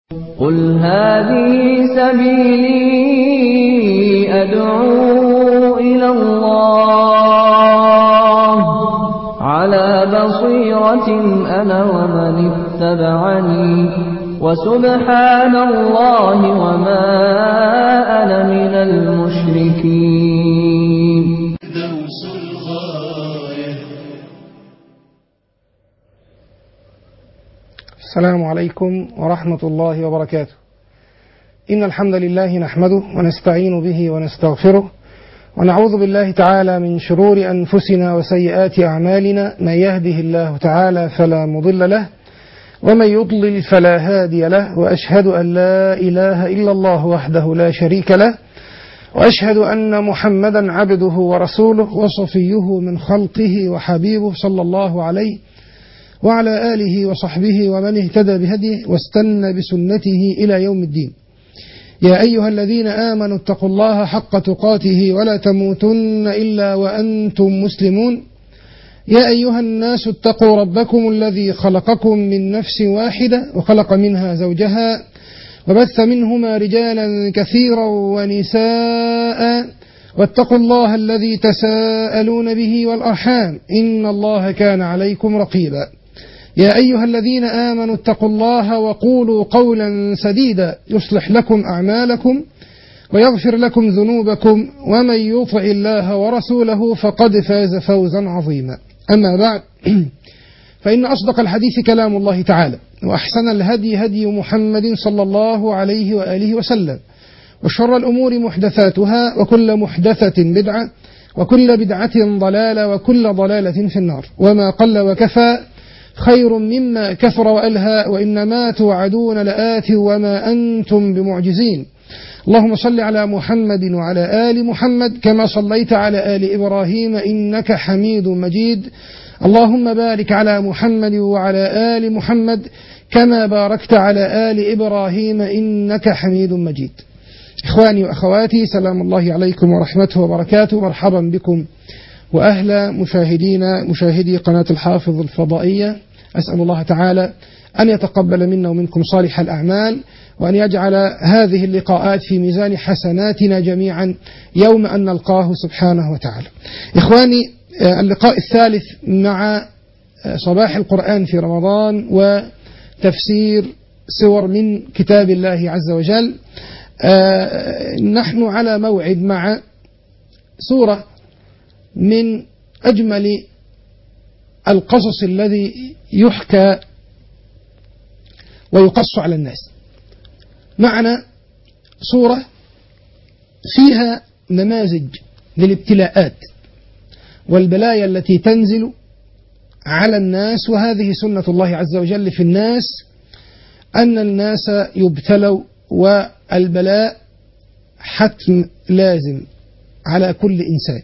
قل هذه سبيلي أدعو إلى الله على بصيرة أنا ومن اتبعني وسبحان الله وما أنا من المشركين دوس الغاية السلام عليكم ورحمة الله وبركاته إن الحمد لله نحمده ونستعين به ونستغفره ونعوذ بالله تعالى من شرور أنفسنا وسيئات أعمالنا من يهده الله تعالى فلا مضل له ومن يضلل فلا هادي له وأشهد أن لا إله إلا الله وحده لا شريك له وأشهد أن محمدا عبده ورسوله وصفيه من خلقه وحبيبه صلى الله عليه وعلى آله وصحبه ومن اهتدى بهديه واستنى بسنته إلى يوم الدين يا أيها الذين آمنوا اتقوا الله حق تقاته ولا تموتن إلا وأنتم مسلمون يا أيها الناس اتقوا ربكم الذي خلقكم من نفس واحدة وخلق منها زوجها وبث منهما رجالا كثيرا ونساء واتقوا الله الذي تساءلون به والأرحام إن الله كان عليكم رقيبا يا أيها الذين آمنوا اتقوا الله وقولوا قولا سديدا يصلح لكم أعمالكم ويغفر لكم ذنوبكم ومن يطع الله ورسوله فقد فاز فوزا عظيما أما بعد فإن أصدق الحديث كلام الله تعالى وأحسن الهدي هدي محمد صلى الله عليه وآله وسلم وشر الأمور محدثاتها وكل محدثة بدعة وكل بدعة ضلالة وكل ضلالة في النار وما قل وكفى خير مما كثر وألهى وإنما توعدون لآت وما أنتم بمعجزين اللهم صل على محمد وعلى آل محمد كما صليت على آل إبراهيم إنك حميد مجيد اللهم بارك على محمد وعلى آل محمد كما باركت على آل إبراهيم إنك حميد مجيد إخواني وأخواتي سلام الله عليكم ورحمته وبركاته مرحبا بكم وأهلا مشاهدين مشاهدي قناة الحافظ الفضائية أسأل الله تعالى أن يتقبل منا ومنكم صالح الأعمال وأن يجعل هذه اللقاءات في ميزان حسناتنا جميعا يوم أن نلقاه سبحانه وتعالى إخواني اللقاء الثالث مع صباح القرآن في رمضان وتفسير سور من كتاب الله عز وجل نحن على موعد مع سورة من أجمل القصص الذي يحكى ويقص على الناس معنا صورة فيها نماذج للابتلاءات والبلايا التي تنزل على الناس وهذه سنة الله عز وجل في الناس أن الناس يبتلوا والبلاء حتم لازم على كل إنسان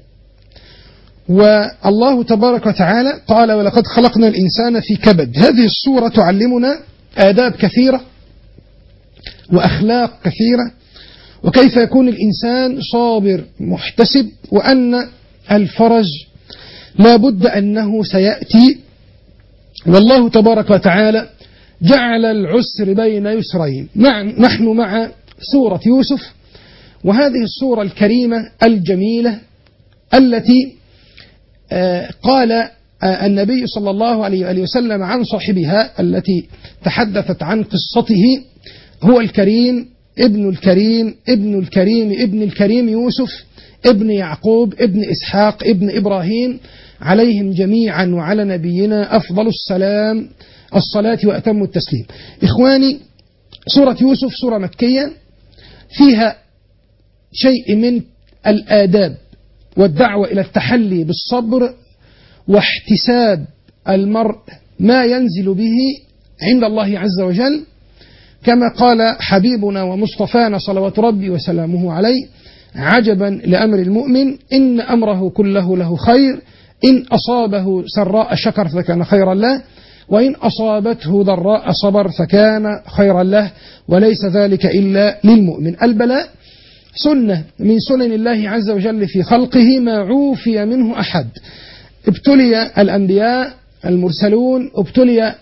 والله تبارك وتعالى قال ولقد خلقنا الإنسان في كبد هذه الصورة تعلمنا آداب كثيرة وأخلاق كثيرة وكيف يكون الإنسان صابر محتسب وأن الفرج لا بد أنه سيأتي والله تبارك وتعالى جعل العسر بين يسرين مع نحن مع سورة يوسف وهذه الصورة الكريمة الجميلة التي قال النبي صلى الله عليه وآله وسلم عن صاحبها التي تحدثت عن قصته هو الكريم ابن الكريم ابن الكريم ابن الكريم يوسف ابن يعقوب ابن إسحاق ابن إبراهيم عليهم جميعا وعلى نبينا أفضل السلام الصلاة وأتم التسليم إخواني سورة يوسف سورة مكية فيها شيء من الآداب والدعوة إلى التحلي بالصبر واحتساب المرء ما ينزل به عند الله عز وجل كما قال حبيبنا ومصطفانا صلوات ربي وسلامه عليه عجبا لأمر المؤمن إن أمره كله له خير إن أصابه سراء شكر فكان خيرا له وإن أصابته ضراء صبر فكان خيرا له وليس ذلك إلا للمؤمن البلاء سنة من سنن الله عز وجل في خلقه ما عوفي منه أحد ابتلي الأنبياء المرسلون ابتلي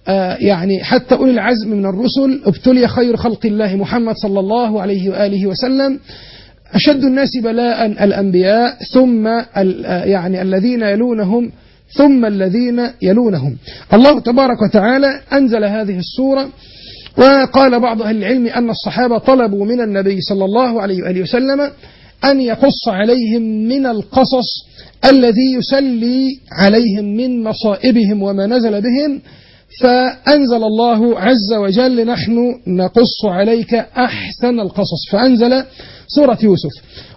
آه، يعني حتى أولي العزم من الرسل ابتلي خير خلق الله محمد صلى الله عليه وآله وسلم أشد الناس بلاء الأنبياء ثم ال- آه، يعني الذين يلونهم ثم الذين يلونهم الله تبارك وتعالى أنزل هذه السورة وقال بعض أهل العلم أن الصحابة طلبوا من النبي صلى الله عليه وآله وسلم أن يقص عليهم من القصص الذي يسلي عليهم من مصائبهم وما نزل بهم فأنزل الله عز وجل نحن نقص عليك أحسن القصص فأنزل سورة يوسف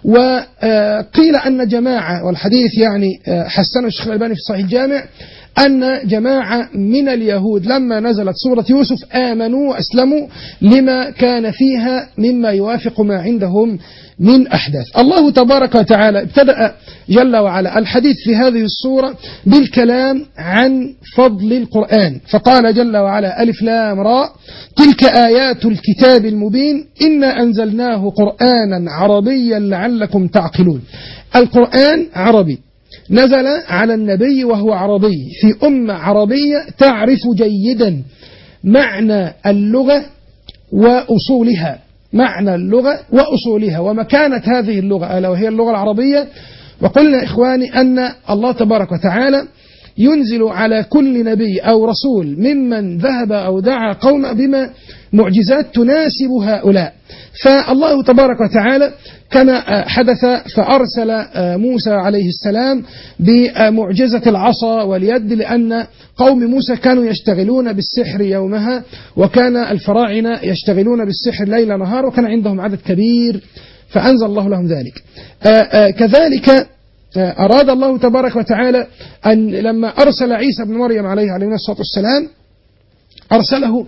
وقيل أن جماعة والحديث يعني آه، حسنه الشيخ الألباني في صحيح الجامع أن جماعة من اليهود لما نزلت سورة يوسف آمنوا وأسلموا لما كان فيها مما يوافق ما عندهم من أحداث الله تبارك وتعالى ابتدأ جل وعلا الحديث في هذه السورة بالكلام عن فضل القرآن فقال جل وعلا ألف لام راء تلك آيات الكتاب المبين إنا أنزلناه قرآنا عربيا لعلكم تعقلون القرآن عربي نزل على النبي وهو عربي في أمة عربية تعرف جيدا معنى اللغة وأصولها معنى اللغة وأصولها ومكانة هذه اللغة ألا وهي اللغة العربية وقلنا إخواني أن الله تبارك وتعالى ينزل على كل نبي أو رسول ممن ذهب أو دعا قوم بما معجزات تناسب هؤلاء فالله تبارك وتعالى كما حدث فأرسل موسى عليه السلام بمعجزة العصا واليد لأن قوم موسى كانوا يشتغلون بالسحر يومها وكان الفراعنة يشتغلون بالسحر ليل نهار وكان عندهم عدد كبير فأنزل الله لهم ذلك كذلك أراد الله تبارك وتعالى أن لما أرسل عيسى بن مريم عليه عليه الصلاة والسلام أرسله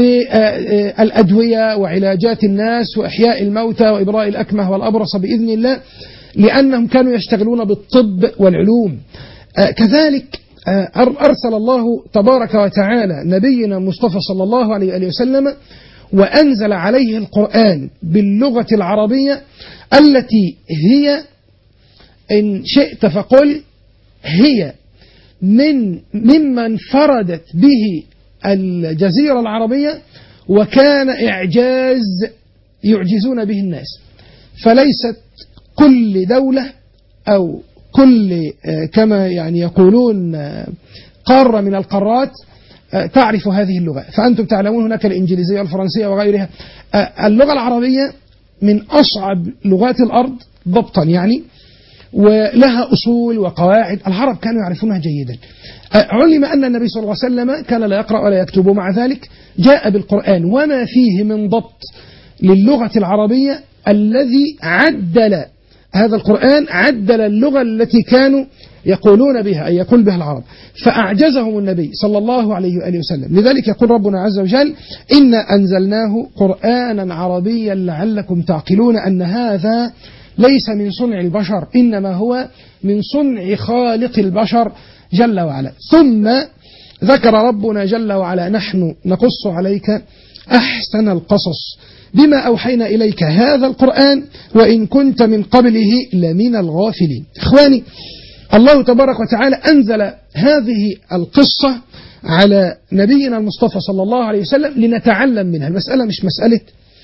بالأدوية وعلاجات الناس وإحياء الموتى وإبراء الأكمه والأبرص بإذن الله لأنهم كانوا يشتغلون بالطب والعلوم كذلك أرسل الله تبارك وتعالى نبينا مصطفى صلى الله عليه وآله وسلم وأنزل عليه القرآن باللغة العربية التي هي إن شئت فقل هي من مما انفردت به الجزيرة العربية وكان إعجاز يعجزون به الناس فليست كل دولة أو كل كما يعني يقولون قارة من القارات تعرف هذه اللغة فأنتم تعلمون هناك الإنجليزية والفرنسية وغيرها اللغة العربية من أصعب لغات الأرض ضبطا يعني ولها أصول وقواعد العرب كانوا يعرفونها جيدا علم أن النبي صلى الله عليه وسلم كان لا يقرأ ولا يكتب ومع ذلك جاء بالقرآن وما فيه من ضبط للغة العربية الذي عدل هذا القرآن عدل اللغة التي كانوا يقولون بها أي يقول بها العرب فأعجزهم النبي صلى الله عليه وآله وسلم لذلك يقول ربنا عز وجل إنا أنزلناه قرآنا عربيا لعلكم تعقلون أن هذا ليس من صنع البشر إنما هو من صنع خالق البشر جل وعلا ثم ذكر ربنا جل وعلا نحن نقص عليك أحسن القصص بما أوحينا إليك هذا القرآن وإن كنت من قبله لمن الغافلين إخواني الله تبارك وتعالى أنزل هذه القصة على نبينا المصطفى صلى الله عليه وسلم لنتعلم منها المسألة مش مسألة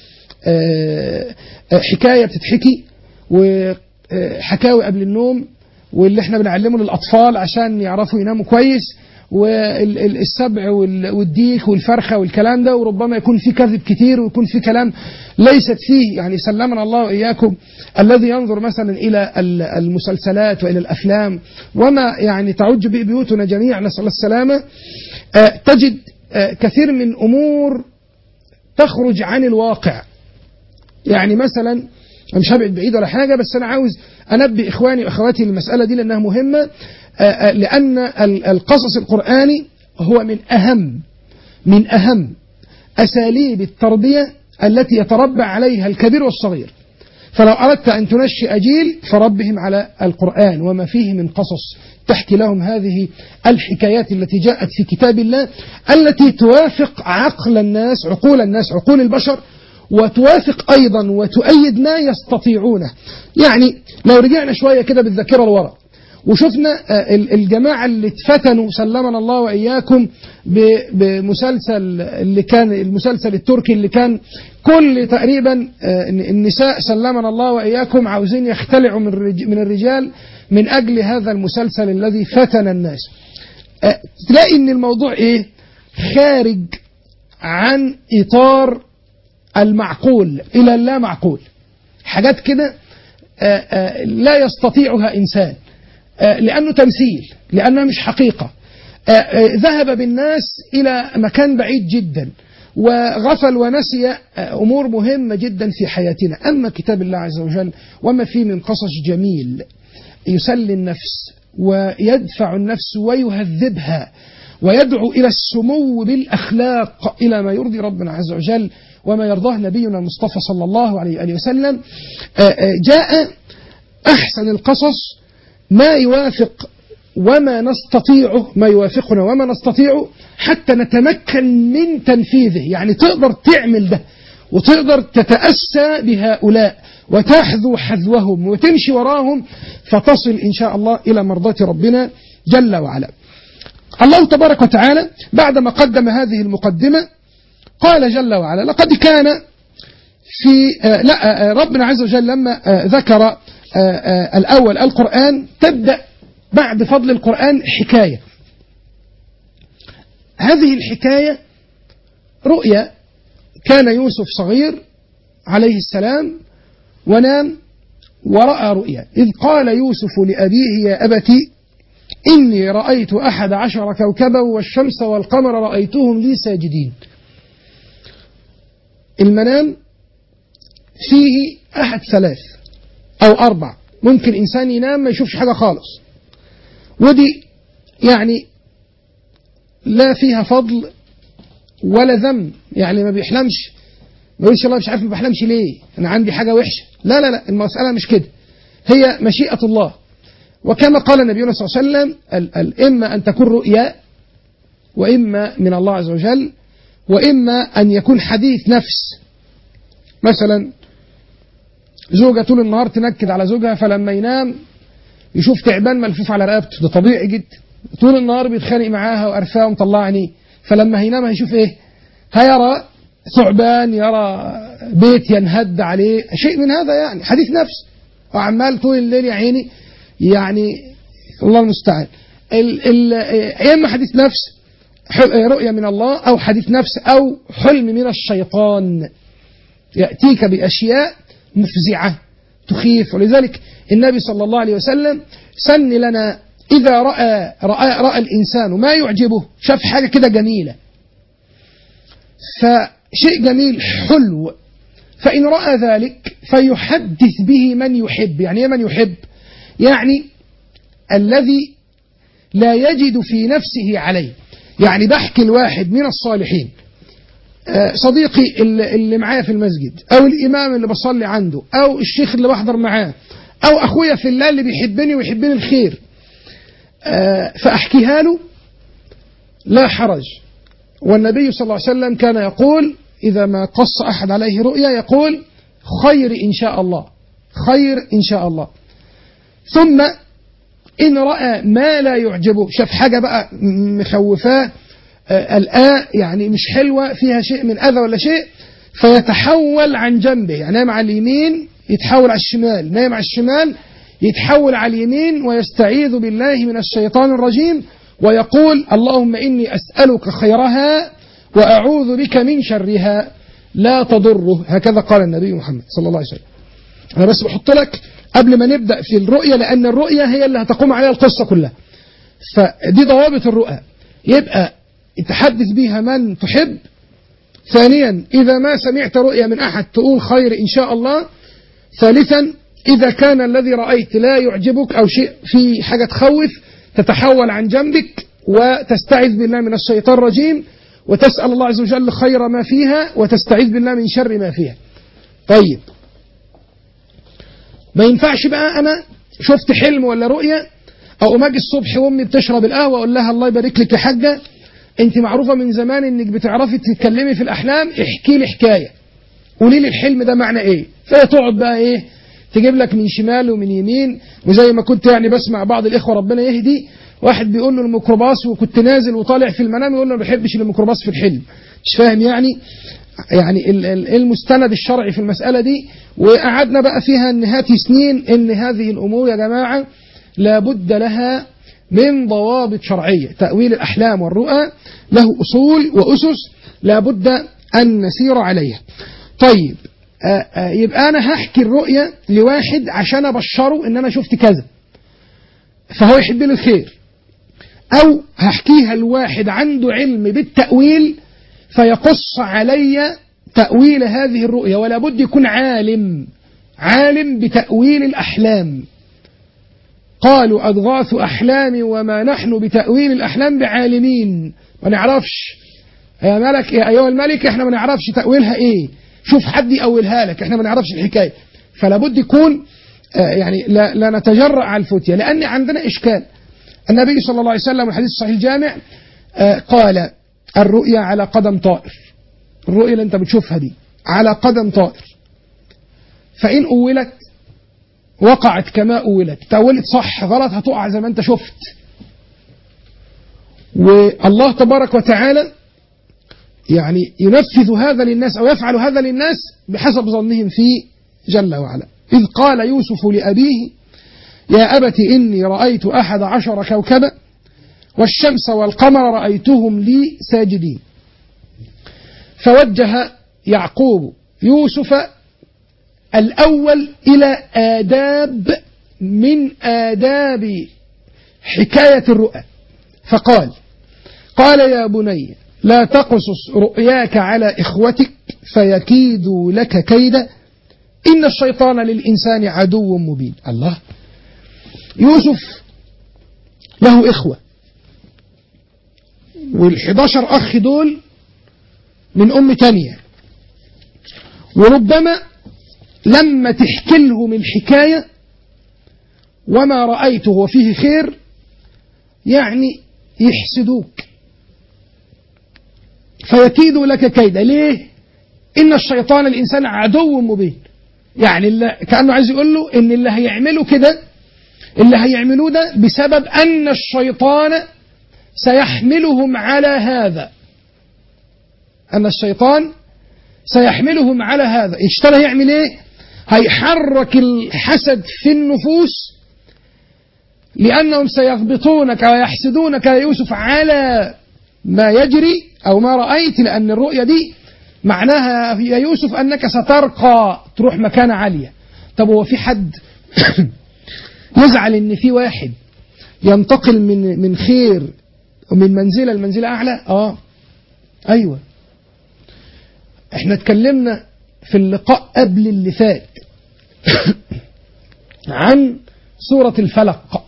حكاية بتتحكي وحكاوي قبل النوم واللي احنا بنعلمه للأطفال عشان يعرفوا يناموا كويس والسبع والديك والفرخة والكلام ده وربما يكون في كذب كتير ويكون في كلام ليست فيه يعني سلمنا الله وإياكم الذي ينظر مثلا إلى المسلسلات وإلى الأفلام وما يعني تعج به بيوتنا جميعا نسأل الله السلامة تجد كثير من أمور تخرج عن الواقع يعني مثلا مش هبعد بعيد ولا حاجة بس أنا عاوز أنبي إخواني وأخواتي للمسألة دي لأنها مهمة لأن القصص القرآني هو من أهم من أهم أساليب التربية التي يتربى عليها الكبير والصغير فلو أردت أن تنشئ جيل فربهم على القرآن وما فيه من قصص تحكي لهم هذه الحكايات التي جاءت في كتاب الله التي توافق عقل الناس عقول الناس عقول البشر وتوافق أيضا وتؤيد ما يستطيعونه يعني لو رجعنا شوية كده بالذاكرة لورا وشفنا الجماعة اللي اتفتنوا سلمنا الله وإياكم ب- بمسلسل اللي كان المسلسل التركي اللي كان كل تقريبا آه، النساء سلمنا الله واياكم عاوزين يختلعوا من الرج- من الرجال من اجل هذا المسلسل الذي فتن الناس. آه، تلاقي ان الموضوع ايه؟ خارج عن اطار المعقول الى اللا معقول. حاجات كده آه، آه، لا يستطيعها انسان. آه، لأنه تمثيل لأنها مش حقيقة آه، آه، ذهب بالناس إلى مكان بعيد جدا وغفل ونسي آه، أمور مهمة جدا في حياتنا أما كتاب الله عز وجل وما فيه من قصص جميل يسلي النفس ويدفع النفس ويهذبها ويدعو إلى السمو بالأخلاق إلى ما يرضي ربنا عز وجل وما يرضاه نبينا المصطفى صلى الله عليه وآله وسلم آه، آه، جاء أحسن القصص ما يوافق وما نستطيعه ما يوافقنا وما نستطيعه حتى نتمكن من تنفيذه يعني تقدر تعمل ده وتقدر تتأسى بهؤلاء وتحذو حذوهم وتمشي وراهم فتصل إن شاء الله إلى مرضاة ربنا جل وعلا الله تبارك وتعالى بعدما قدم هذه المقدمة قال جل وعلا لقد كان في آه لا آه ربنا عز وجل لما آه ذكر آه آه الأول القرآن تبدأ بعد فضل القرآن حكاية هذه الحكاية رؤيا كان يوسف صغير عليه السلام ونام ورأى رؤيا إذ قال يوسف لأبيه يا أبت إني رأيت أحد عشر كوكبا والشمس والقمر رأيتهم لي ساجدين المنام فيه أحد ثلاث أو أربع ممكن إنسان ينام ما يشوفش حاجة خالص ودي يعني لا فيها فضل ولا ذم يعني ما بيحلمش ما يقولش الله مش عارف ما بحلمش ليه أنا عندي حاجة وحشة لا لا لا المسألة مش كده هي مشيئة الله وكما قال نبينا صلى الله عليه وسلم ال- ال- إما أن تكون رؤيا وإما من الله عز وجل وإما أن يكون حديث نفس مثلا زوجة طول النهار تنكد على زوجها فلما ينام يشوف تعبان ملفوف على رقبته ده طبيعي جدا طول النهار بيتخانق معاها وقرفاه ومطلع عينيه فلما هينام هيشوف ايه هيرى ثعبان يرى بيت ينهد عليه شيء من هذا يعني حديث نفس وعمال طول الليل يا عيني يعني الله المستعان ال ال يا اما حديث نفس حل- رؤية من الله أو حديث نفس أو حلم من الشيطان يأتيك بأشياء مفزعة تخيف ولذلك النبي صلى الله عليه وسلم سن لنا إذا رأى, رأى, رأى الإنسان ما يعجبه شاف حاجة كده جميلة فشيء جميل حلو فإن رأى ذلك فيحدث به من يحب يعني إيه من يحب يعني الذي لا يجد في نفسه عليه يعني بحكي الواحد من الصالحين آه، صديقي اللي اللي معايا في المسجد او الامام اللي بصلي عنده او الشيخ اللي بحضر معاه او اخويا في الله اللي بيحبني ويحبني الخير آه، فاحكيها له لا حرج والنبي صلى الله عليه وسلم كان يقول اذا ما قص احد عليه رؤيا يقول خير ان شاء الله خير ان شاء الله ثم إن رأى ما لا يعجبه شاف حاجة بقى مخوفاه آه، قلقاه يعني مش حلوة فيها شيء من أذى ولا شيء فيتحول عن جنبه يعني نايم على اليمين يتحول على الشمال نايم على الشمال يتحول على اليمين ويستعيذ بالله من الشيطان الرجيم ويقول اللهم إني أسألك خيرها وأعوذ بك من شرها لا تضره هكذا قال النبي محمد صلى الله عليه وسلم أنا بس بحط لك قبل ما نبدأ في الرؤية لأن الرؤية هي اللي هتقوم عليها القصة كلها فدي ضوابط الرؤى يبقى تحدث بها من تحب ثانيا إذا ما سمعت رؤيا من أحد تقول خير إن شاء الله ثالثا إذا كان الذي رأيت لا يعجبك أو شيء في حاجة تخوف تتحول عن جنبك وتستعذ بالله من الشيطان الرجيم وتسأل الله عز وجل خير ما فيها وتستعيذ بالله من شر ما فيها طيب ما ينفعش بقى أنا شفت حلم ولا رؤية أو أما أجي الصبح وأمي بتشرب القهوة أقول لها الله يبارك لك يا حاجة أنت معروفة من زمان إنك بتعرفي تتكلمي في الأحلام احكي لي حكاية قولي لي الحلم ده معنى إيه فهي تقعد بقى إيه تجيب لك من شمال ومن يمين وزي ما كنت يعني بسمع بعض الإخوة ربنا يهدي واحد بيقول له الميكروباص وكنت نازل وطالع في المنام يقول له ما بحبش الميكروباص في الحلم مش فاهم يعني يعني ال- ال- المستند الشرعي في المسألة دي وقعدنا بقى فيها نهات سنين ان هذه الامور يا جماعة لابد لها من ضوابط شرعية تأويل الأحلام والرؤى له أصول وأسس لابد أن نسير عليها طيب آه، آه، يبقى أنا هحكي الرؤية لواحد عشان أبشره إن أنا شفت كذا فهو يحب لي الخير أو هحكيها لواحد عنده علم بالتأويل فيقص علي تأويل هذه الرؤية ولا بد يكون عالم عالم بتأويل الأحلام قالوا أضغاث أحلام وما نحن بتأويل الأحلام بعالمين ما نعرفش يا ملك يا أيها الملك احنا ما نعرفش تأويلها ايه شوف حد يأولها لك احنا ما نعرفش الحكاية فلا بد يكون آه، يعني لا, لا نتجرأ على الفتية لأن عندنا إشكال النبي صلى الله عليه وسلم الحديث الصحيح الجامع آه، قال الرؤيا على قدم طائر الرؤيا اللي انت بتشوفها دي على قدم طائر فإن أولت وقعت كما أولت تأولت صح غلط هتقع زي ما أنت شفت والله تبارك وتعالى يعني ينفذ هذا للناس أو يفعل هذا للناس بحسب ظنهم فيه جل وعلا إذ قال يوسف لأبيه يا أبت إني رأيت أحد عشر كوكبا والشمس والقمر رأيتهم لي ساجدين فوجه يعقوب يوسف الأول إلى آداب من آداب حكاية الرؤى فقال قال يا بني لا تقصص رؤياك على إخوتك فيكيدوا لك كيدا إن الشيطان للإنسان عدو مبين الله يوسف له إخوة والحداشر أخ دول من أم تانية وربما لما تحكي لهم الحكاية وما رأيته وفيه خير يعني يحسدوك فيكيدوا لك كيدا ليه إن الشيطان الإنسان عدو مبين يعني اللي كأنه عايز يقول له إن اللي هيعملوا كده اللي هيعملوه ده بسبب أن الشيطان سيحملهم على هذا أن الشيطان سيحملهم على هذا اشترى يعمل ايه هيحرك الحسد في النفوس لأنهم سيغبطونك ويحسدونك يا يوسف على ما يجري أو ما رأيت لأن الرؤية دي معناها يا يوسف أنك سترقى تروح مكانة عالية طب هو في حد يزعل ان في واحد ينتقل من من خير ومن منزلة لمنزلة أعلى اه أيوة احنا اتكلمنا في اللقاء قبل اللي فات عن سورة الفلق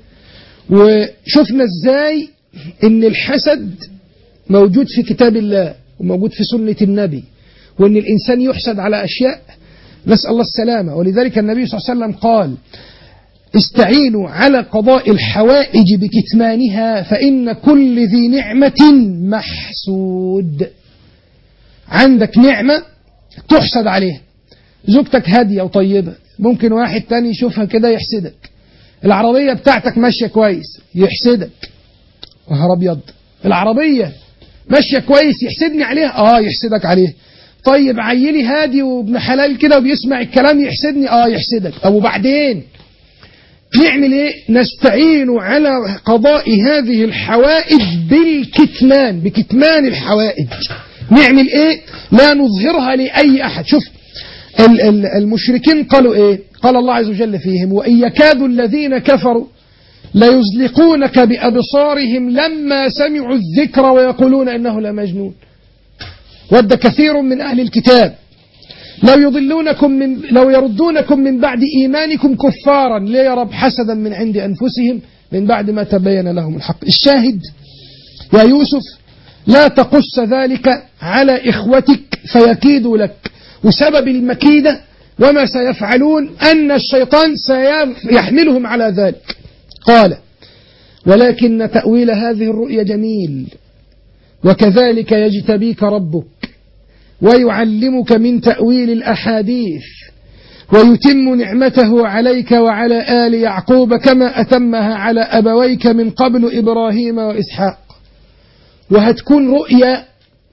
وشفنا ازاي ان الحسد موجود في كتاب الله وموجود في سنة النبي وان الانسان يحسد على اشياء نسأل الله السلامة ولذلك النبي صلى الله عليه وسلم قال استعينوا على قضاء الحوائج بكتمانها فإن كل ذي نعمة محسود عندك نعمة تحسد عليها زوجتك هادية وطيبة ممكن واحد تاني يشوفها كده يحسدك العربية بتاعتك ماشية كويس يحسدك نهار أبيض العربية ماشية كويس يحسدني عليها اه يحسدك عليها طيب عيلي هادي وابن حلال كده وبيسمع الكلام يحسدني اه يحسدك طب وبعدين نعمل ايه نستعين على قضاء هذه الحوائج بالكتمان بكتمان الحوائج نعمل ايه لا نظهرها لأي أحد شوف ال- ال- المشركين قالوا ايه قال الله عز وجل فيهم وإن يكاد الذين كفروا ليزلقونك بأبصارهم لما سمعوا الذكر ويقولون إنه لمجنون ود كثير من أهل الكتاب لو يضلونكم من لو يردونكم من بعد إيمانكم كفارا ليرب حسدا من عند أنفسهم من بعد ما تبين لهم الحق الشاهد يا يوسف لا تقص ذلك على إخوتك فيكيدوا لك وسبب المكيدة وما سيفعلون أن الشيطان سيحملهم على ذلك قال ولكن تأويل هذه الرؤيا جميل وكذلك يجتبيك ربك ويعلمك من تأويل الأحاديث ويتم نعمته عليك وعلى آل يعقوب كما أتمها على أبويك من قبل إبراهيم وإسحاق وهتكون رؤيا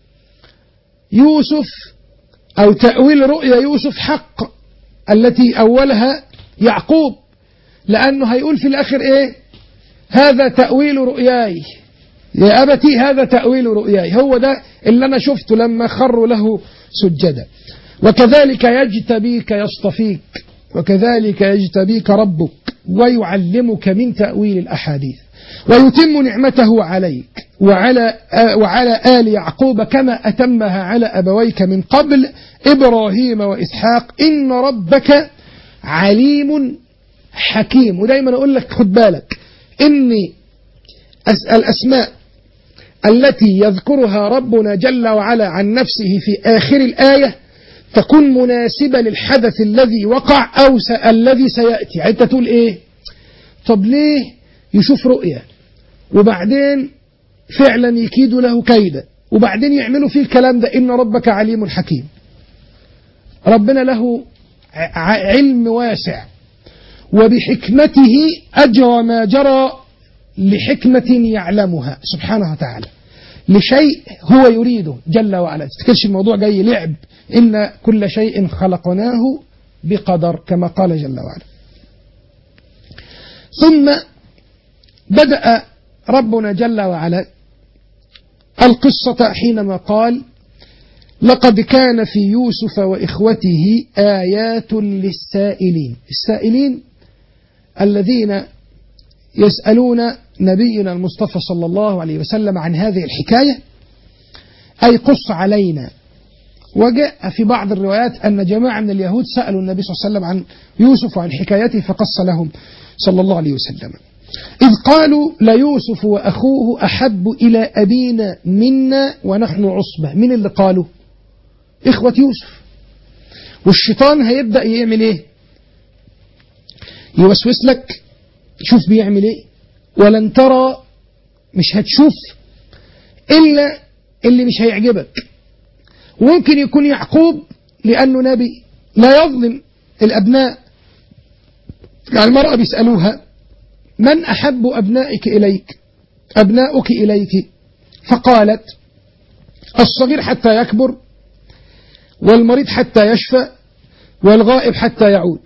يوسف أو تأويل رؤيا يوسف حق التي أولها يعقوب لأنه هيقول في الآخر إيه هذا تأويل رؤياي يا أبتي هذا تأويل رؤياي هو ده اللي أنا شفته لما خروا له سجدا وكذلك يجتبيك يصطفيك وكذلك يجتبيك ربك ويعلمك من تأويل الأحاديث ويتم نعمته عليك وعلى وعلى آل يعقوب كما أتمها على أبويك من قبل إبراهيم وإسحاق إن ربك عليم حكيم ودايما أقول لك خد بالك إن الأسماء التي يذكرها ربنا جل وعلا عن نفسه في آخر الآية تكون مناسبة للحدث الذي وقع أو س... الذي سيأتي يعني أنت تقول إيه طب ليه يشوف رؤية وبعدين فعلا يكيد له كيدا وبعدين يعملوا فيه الكلام ده إن ربك عليم حكيم ربنا له علم واسع وبحكمته أجرى ما جرى لحكمة يعلمها سبحانه وتعالى لشيء هو يريده جل وعلا تفتكرش الموضوع جاي لعب إن كل شيء خلقناه بقدر كما قال جل وعلا ثم بدأ ربنا جل وعلا القصة حينما قال لقد كان في يوسف وإخوته آيات للسائلين السائلين الذين يسألون نبينا المصطفى صلى الله عليه وسلم عن هذه الحكاية أي قص علينا وجاء في بعض الروايات أن جماعة من اليهود سألوا النبي صلى الله عليه وسلم عن يوسف وعن حكايته فقص لهم صلى الله عليه وسلم إذ قالوا ليوسف وأخوه أحب إلى أبينا منا ونحن عصبة من اللي قالوا إخوة يوسف والشيطان هيبدأ يعمل إيه يوسوس لك شوف بيعمل إيه ولن ترى مش هتشوف إلا اللي مش هيعجبك وممكن يكون يعقوب لأنه نبي لا يظلم الأبناء يعني المرأة بيسألوها من أحب أبنائك إليك أبناؤك إليك فقالت الصغير حتى يكبر والمريض حتى يشفى والغائب حتى يعود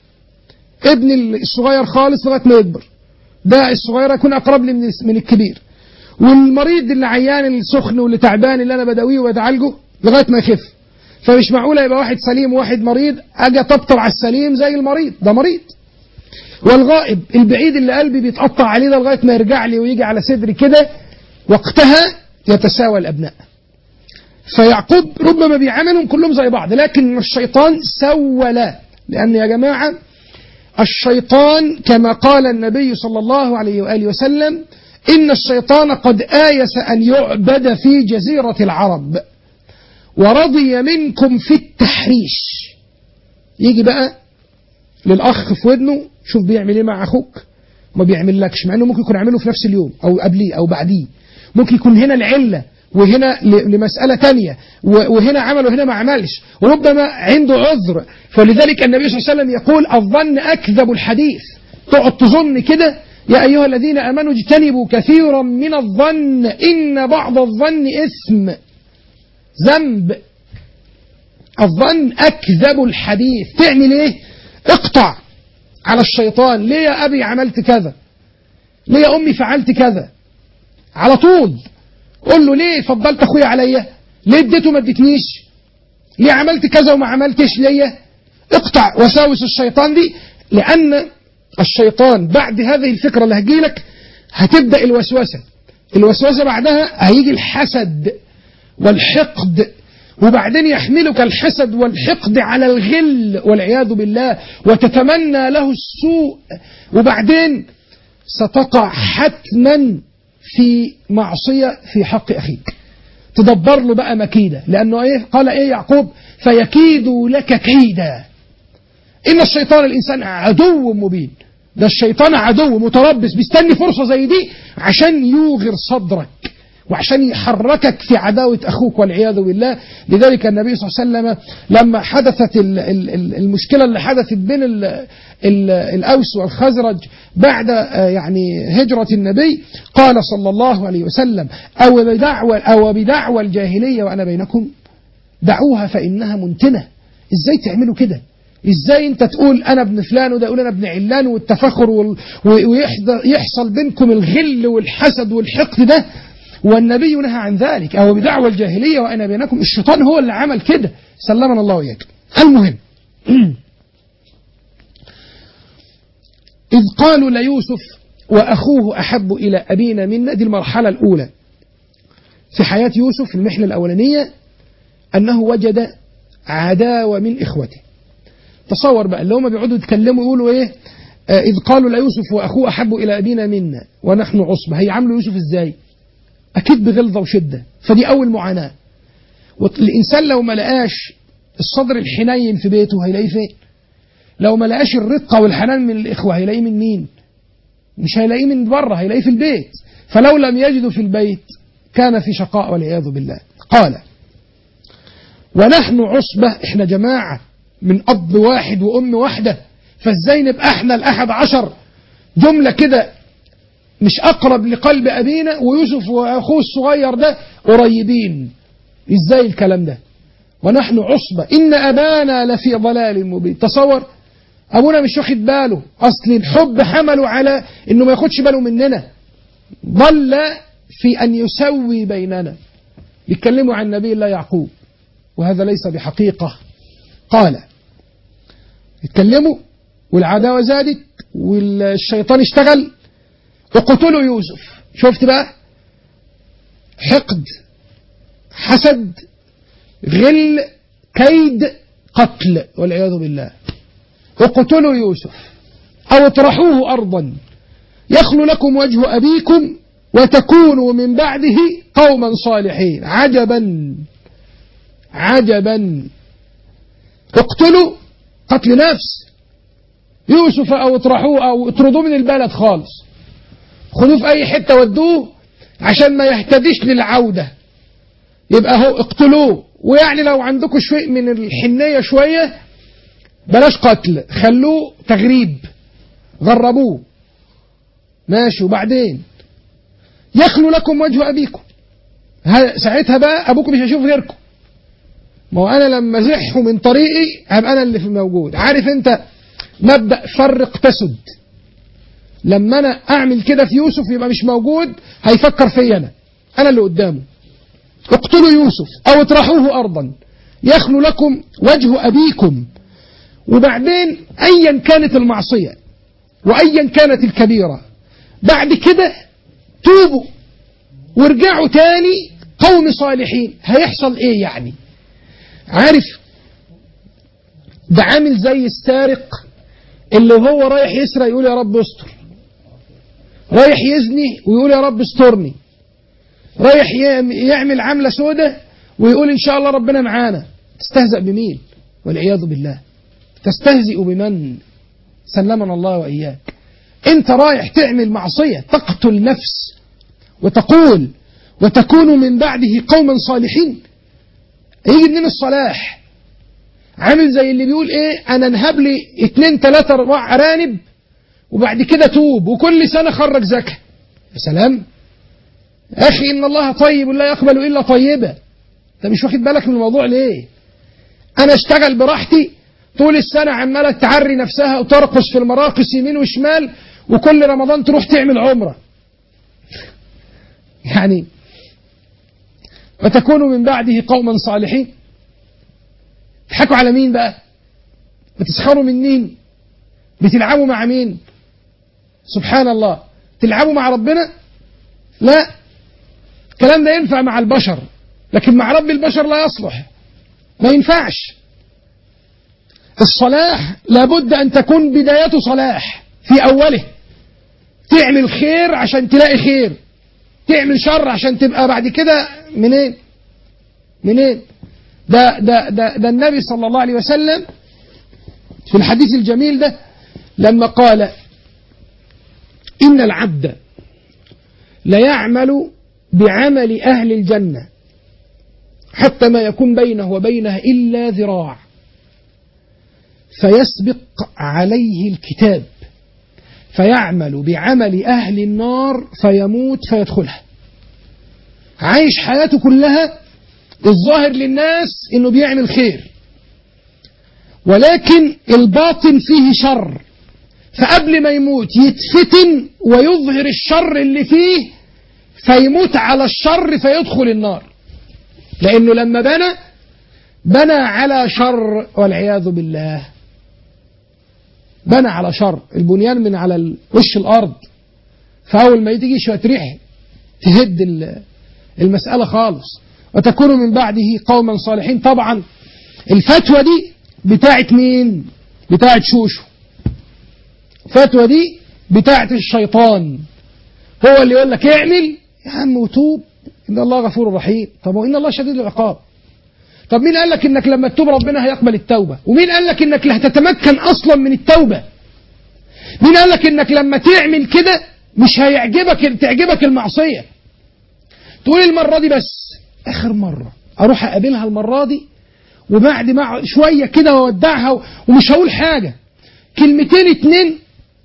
ابن الصغير خالص لغاية ما يكبر ده الصغير يكون أقرب لي من الكبير والمريض اللي عيان السخن واللي تعبان اللي أنا بداويه وأتعالجه لغاية ما يخف فمش معقولة يبقى واحد سليم وواحد مريض أجي أطبطب على السليم زي المريض ده مريض والغائب البعيد اللي قلبي بيتقطع عليه ده لغاية ما يرجع لي ويجي على صدري كده وقتها يتساوى الأبناء فيعقوب ربما بيعاملهم كلهم زي بعض لكن الشيطان سول لأن يا جماعة الشيطان كما قال النبي صلى الله عليه وآله وسلم إن الشيطان قد آيس أن يعبد في جزيرة العرب ورضي منكم في التحريش يجي بقى للأخ في ودنه شوف بيعمل ايه مع أخوك ما بيعملكش مع أنه ممكن يكون عامله في نفس اليوم أو قبليه أو بعديه ممكن يكون هنا العلة وهنا لمسألة تانية وهنا عمل وهنا ما عملش وربما عنده عذر فلذلك النبي صلى الله عليه وسلم يقول الظن أكذب الحديث تقعد تظن كده يا أيها الذين أمنوا اجتنبوا كثيرا من الظن إن بعض الظن إثم ذنب الظن أكذب الحديث تعمل إيه اقطع على الشيطان ليه يا أبي عملت كذا ليه يا أمي فعلت كذا على طول قول له ليه فضلت أخويا عليا ليه اديته ما اديتنيش ليه عملت كذا وما عملتش ليا اقطع وساوس الشيطان دي لأن الشيطان بعد هذه الفكرة اللي هتجيلك هتبدأ الوسوسة الوسوسة بعدها هيجي الحسد والحقد وبعدين يحملك الحسد والحقد على الغل والعياذ بالله وتتمنى له السوء وبعدين ستقع حتما في معصية في حق أخيك تدبر له بقى مكيدة لأنه إيه قال إيه يعقوب فيكيد لك كيدا إن الشيطان الإنسان عدو مبين ده الشيطان عدو متربص بيستني فرصة زي دي عشان يوغر صدرك وعشان يحركك في عداوة أخوك والعياذ بالله لذلك النبي صلى الله عليه وسلم لما حدثت ال- ال- ال- المشكلة اللي حدثت بين ال- ال- الأوس والخزرج بعد آه، يعني هجرة النبي قال صلى الله عليه وسلم أو بدعوى, أو بدعوى الجاهلية وأنا بينكم دعوها فإنها منتنة إزاي تعملوا كده ازاي انت تقول انا ابن فلان وده يقول انا ابن علان والتفاخر وال- ويحصل بينكم الغل والحسد والحقد ده والنبي نهى عن ذلك او بدعوى الجاهليه وانا بينكم الشيطان هو اللي عمل كده سلمنا الله واياك المهم اذ قالوا ليوسف واخوه احب الى ابينا منا دي المرحله الاولى في حياه يوسف في المحنه الاولانيه انه وجد عداوه من اخوته تصور بقى اللي هم بيقعدوا يتكلموا يقولوا ايه آه اذ قالوا ليوسف واخوه احب الى ابينا منا ونحن عصبه هيعاملوا يوسف ازاي اكيد بغلظه وشده فدي اول معاناه والانسان لو ما لقاش الصدر الحنين في بيته هيلاقيه فين لو ما لقاش الرقه والحنان من الاخوه هيلاقيه من مين مش هيلاقيه من بره هيلاقيه في البيت فلو لم يجده في البيت كان في شقاء والعياذ بالله قال ونحن عصبة احنا جماعة من أب واحد وأم واحدة فازاي نبقى احنا الأحد عشر جملة كده مش أقرب لقلب أبينا ويوسف وأخوه الصغير ده قريبين ازاي الكلام ده ونحن عصبة إن أبانا لفي ضلال مبين تصور أبونا مش واخد باله أصل الحب حمله على إنه ما ياخدش باله مننا ضل في أن يسوي بيننا يتكلموا عن نبي الله يعقوب وهذا ليس بحقيقة قال اتكلموا والعداوة زادت والشيطان اشتغل اقتلوا يوسف شفت بقى حقد حسد غل كيد قتل والعياذ بالله اقتلوا يوسف أو اطرحوه أرضا يخل لكم وجه أبيكم وتكونوا من بعده قوما صالحين عجبا عجبا اقتلوا قتل نفس يوسف او اطرحوه او اطردوه من البلد خالص خذوه في اي حته ودوه عشان ما يهتديش للعوده يبقى هو اقتلوه ويعني لو عندكم شيء من الحنيه شويه بلاش قتل خلوه تغريب غربوه ماشي وبعدين يخلو لكم وجه ابيكم ساعتها بقى ابوكم مش هيشوف غيركم ما هو انا لما زحه من طريقي هبقى انا اللي في موجود عارف انت مبدا فرق تسد لما انا اعمل كده في يوسف يبقى مش موجود هيفكر فيا انا انا اللي قدامه اقتلوا يوسف او اطرحوه ارضا يخلو لكم وجه ابيكم وبعدين ايا كانت المعصيه وايا كانت الكبيره بعد كده توبوا وارجعوا تاني قوم صالحين هيحصل ايه يعني عارف ده عامل زي السارق اللي هو رايح يسرق يقول يا رب استر رايح يزني ويقول يا رب استرني رايح يعمل عملة سودة ويقول إن شاء الله ربنا معانا تستهزأ بمين والعياذ بالله تستهزئ بمن سلمنا الله وإياك أنت رايح تعمل معصية تقتل نفس وتقول وتكون من بعده قوما صالحين يجي منين الصلاح عامل زي اللي بيقول ايه انا انهب لي اتنين تلاتة اربع ارانب وبعد كده توب وكل سنة خرج زكاة يا سلام اخي ان الله طيب لا يقبل الا طيبة انت مش واخد بالك من الموضوع ليه انا اشتغل براحتي طول السنة عمالة تعري نفسها وترقص في المراقص يمين وشمال وكل رمضان تروح تعمل عمرة يعني وتكونوا من بعده قوما صالحين تضحكوا على مين بقى بتسخروا من مين بتلعبوا مع مين سبحان الله تلعبوا مع ربنا لا الكلام ده ينفع مع البشر لكن مع رب البشر لا يصلح ما ينفعش الصلاح لابد أن تكون بدايته صلاح في أوله تعمل خير عشان تلاقي خير تعمل شر عشان تبقى بعد كده منين منين ده, ده, ده, ده النبي صلى الله عليه وسلم في الحديث الجميل ده لما قال إن العبد ليعمل بعمل أهل الجنة حتى ما يكون بينه وبينها إلا ذراع فيسبق عليه الكتاب فيعمل بعمل أهل النار فيموت فيدخلها عايش حياته كلها الظاهر للناس انه بيعمل خير ولكن الباطن فيه شر فقبل ما يموت يتفتن ويظهر الشر اللي فيه فيموت على الشر فيدخل النار لأنه لما بنى بنى على شر والعياذ بالله بنى على شر البنيان من على وش الأرض فأول ما تيجي شوية ريح تهد المسألة خالص وتكون من بعده قوما صالحين طبعا الفتوى دي بتاعت مين بتاعت شوشو الفتوى دي بتاعت الشيطان هو اللي يقول لك اعمل يا عم وتوب ان الله غفور رحيم طب وان الله شديد العقاب طب مين قال لك انك لما تتوب ربنا هيقبل التوبه ومين قال لك انك لا هتتمكن اصلا من التوبه مين قال لك انك لما تعمل كده مش هيعجبك تعجبك المعصيه تقول المره دي بس اخر مره اروح اقابلها المره دي وبعد ما شويه كده واودعها ومش هقول حاجه كلمتين اتنين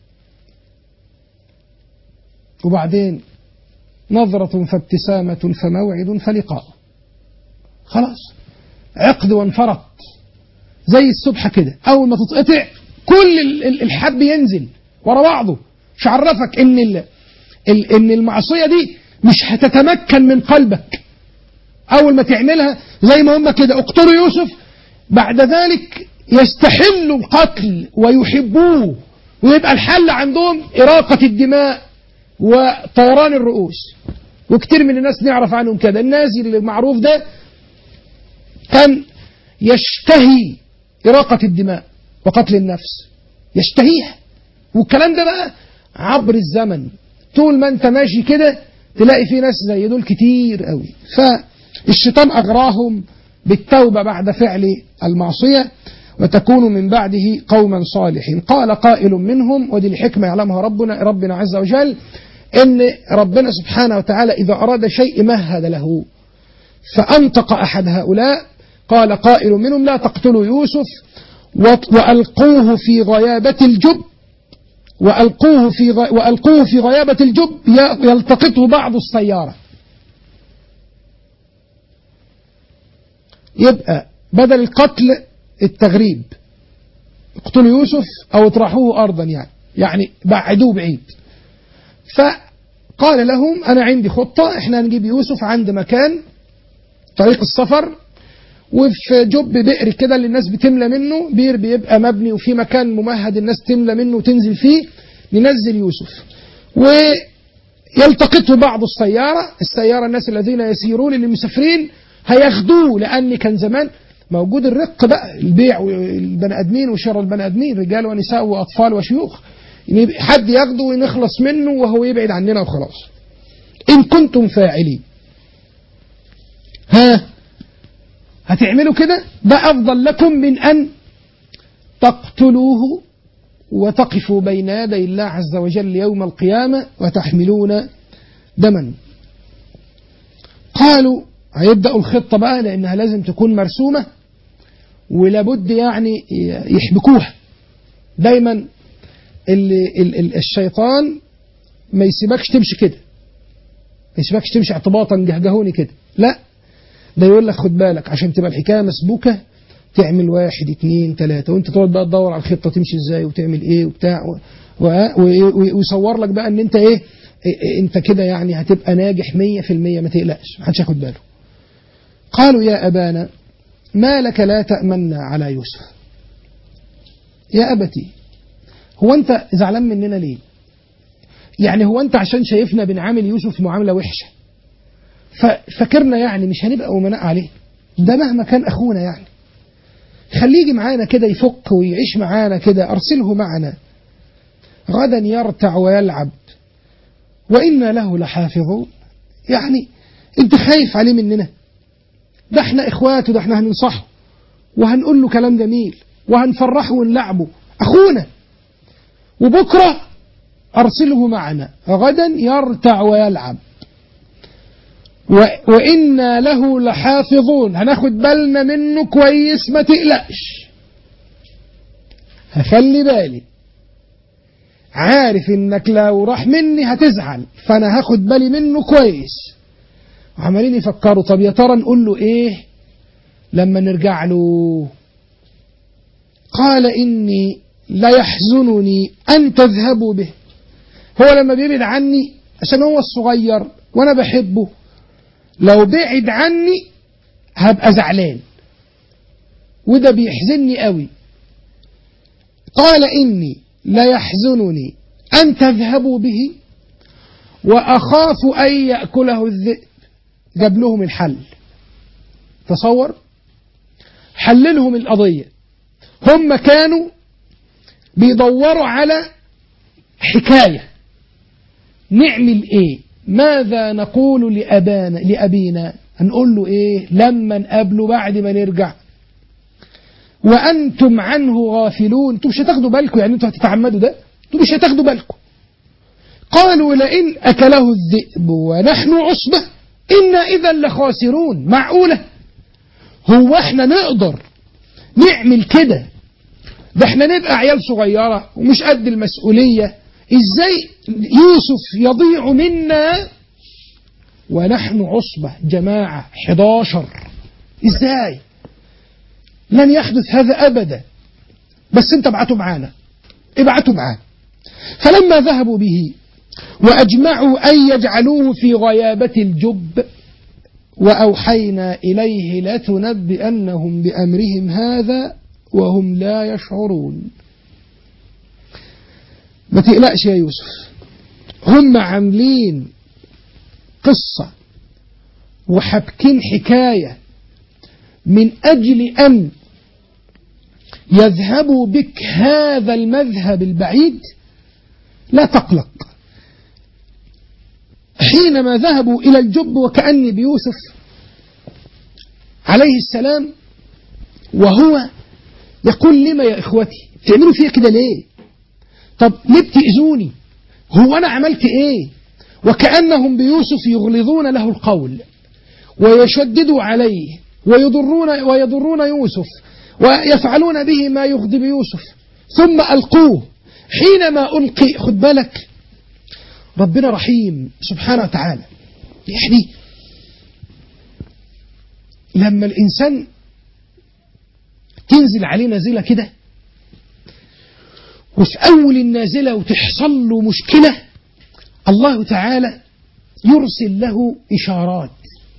وبعدين نظرة فابتسامة فموعد فلقاء خلاص عقد وانفرط زي السبحة كده أول ما تتقطع كل الحب ينزل ورا بعضه مش عرفك إن ال إن المعصية دي مش هتتمكن من قلبك أول ما تعملها زي ما هم كده اقتلوا يوسف بعد ذلك يستحلوا القتل ويحبوه ويبقى الحل عندهم إراقة الدماء وطيران الرؤوس وكتير من الناس نعرف عنهم كده النازي المعروف ده كان يشتهي إراقة الدماء وقتل النفس يشتهيها والكلام ده بقى عبر الزمن طول ما انت ماشي كده تلاقي في ناس زي دول كتير قوي فالشيطان أغراهم بالتوبة بعد فعل المعصية وتكون من بعده قوما صالحين قال قائل منهم ودي الحكمة يعلمها ربنا ربنا عز وجل ان ربنا سبحانه وتعالى إذا أراد شيء مهد له فأنطق أحد هؤلاء قال قائل منهم لا تقتلوا يوسف وألقوه في غيابة الجب وألقوه في غ... وألقوه في غيابة الجب يلتقطه بعض السيارة يبقى بدل القتل التغريب اقتلوا يوسف أو اطرحوه أرضا يعني يعني بعدوه بعيد فقال لهم أنا عندي خطة احنا نجيب يوسف عند مكان طريق السفر وفي جب بئر كده اللي الناس بتملى منه بير بيبقى مبني وفي مكان ممهد الناس تملى منه وتنزل فيه ننزل يوسف ويلتقطه بعض السيارة السيارة الناس الذين يسيرون اللي مسافرين هياخدوه لأن كان زمان موجود الرق بقى البيع والبني ادمين وشر البني ادمين رجال ونساء واطفال وشيوخ يعني حد ياخده ونخلص منه وهو يبعد عننا وخلاص ان كنتم فاعلين ها هتعملوا كده ده افضل لكم من ان تقتلوه وتقفوا بين يدي الله عز وجل يوم القيامة وتحملون دما قالوا هيبدأوا الخطة بقى لأنها لازم تكون مرسومة ولابد يعني يحبكوها دايما ال ال ال الشيطان ما يسيبكش تمشي كده ما يسيبكش تمشي اعتباطا جهجهوني كده لا ده يقول لك خد بالك عشان تبقى الحكايه مسبوكه تعمل واحد اتنين تلاته وانت تقعد بقى تدور على الخطه تمشي ازاي وتعمل ايه وبتاع ويصور لك بقى ان انت ايه, إيه انت كده يعني هتبقى ناجح 100% ما تقلقش محدش ياخد باله قالوا يا ابانا ما لك لا تأمنا على يوسف يا أبتي هو أنت زعلان مننا ليه يعني هو أنت عشان شايفنا بنعامل يوسف معاملة وحشة ففكرنا يعني مش هنبقى أمناء عليه ده مهما كان أخونا يعني خليه يجي معانا كده يفك ويعيش معانا كده أرسله معنا غدا يرتع ويلعب وإنا له لحافظون يعني أنت خايف عليه مننا ده احنا اخواته ده احنا هننصحه وهنقول له كلام جميل وهنفرحه ونلعبه اخونا وبكره ارسله معنا غدا يرتع ويلعب و... وإنا له لحافظون هناخد بالنا منه كويس ما تقلقش هخلي بالي عارف انك لو راح مني هتزعل فانا هاخد بالي منه كويس وعمالين يفكروا طب يا ترى نقول له ايه لما نرجع له قال اني لا يحزنني ان تذهبوا به هو لما بيبعد عني عشان هو الصغير وانا بحبه لو بعد عني هبقى زعلان وده بيحزنني قوي قال إني لا يحزنني أن تذهبوا به وأخاف أن يأكله الذئب جاب لهم الحل تصور حللهم القضية هم كانوا بيدوروا على حكاية نعمل ايه ماذا نقول لأبانا لأبينا هنقول له ايه لما نقابله بعد ما نرجع وأنتم عنه غافلون انتم مش هتاخدوا بالكم يعني انتم هتتعمدوا ده انتم مش هتاخدوا بالكم قالوا لئن أكله الذئب ونحن عصبة إنا إذا لخاسرون معقولة هو احنا نقدر نعمل كده ده احنا نبقى عيال صغيرة ومش قد المسؤولية ازاي يوسف يضيع منا ونحن عصبة جماعة 11 ازاي لن يحدث هذا أبدا بس انت ابعتوا معانا ابعتوا معانا فلما ذهبوا به وأجمعوا أن يجعلوه في غيابة الجب وأوحينا إليه لتنبئنهم بأمرهم هذا وهم لا يشعرون ما تقلقش يا يوسف هم عاملين قصة وحبكين حكاية من أجل أن يذهبوا بك هذا المذهب البعيد لا تقلق حينما ذهبوا إلى الجب وكأني بيوسف عليه السلام وهو يقول لما يا إخوتي تعملوا فيها كده ليه طب ليه بتأذوني هو أنا عملت إيه وكأنهم بيوسف يغلظون له القول ويشددوا عليه ويضرون, ويضرون يوسف ويفعلون به ما يغضب يوسف ثم ألقوه حينما ألقي خد بالك ربنا رحيم سبحانه وتعالى يعني لما الإنسان تنزل عليه نازلة كده وفي أول النازلة وتحصل له مشكلة الله تعالى يرسل له إشارات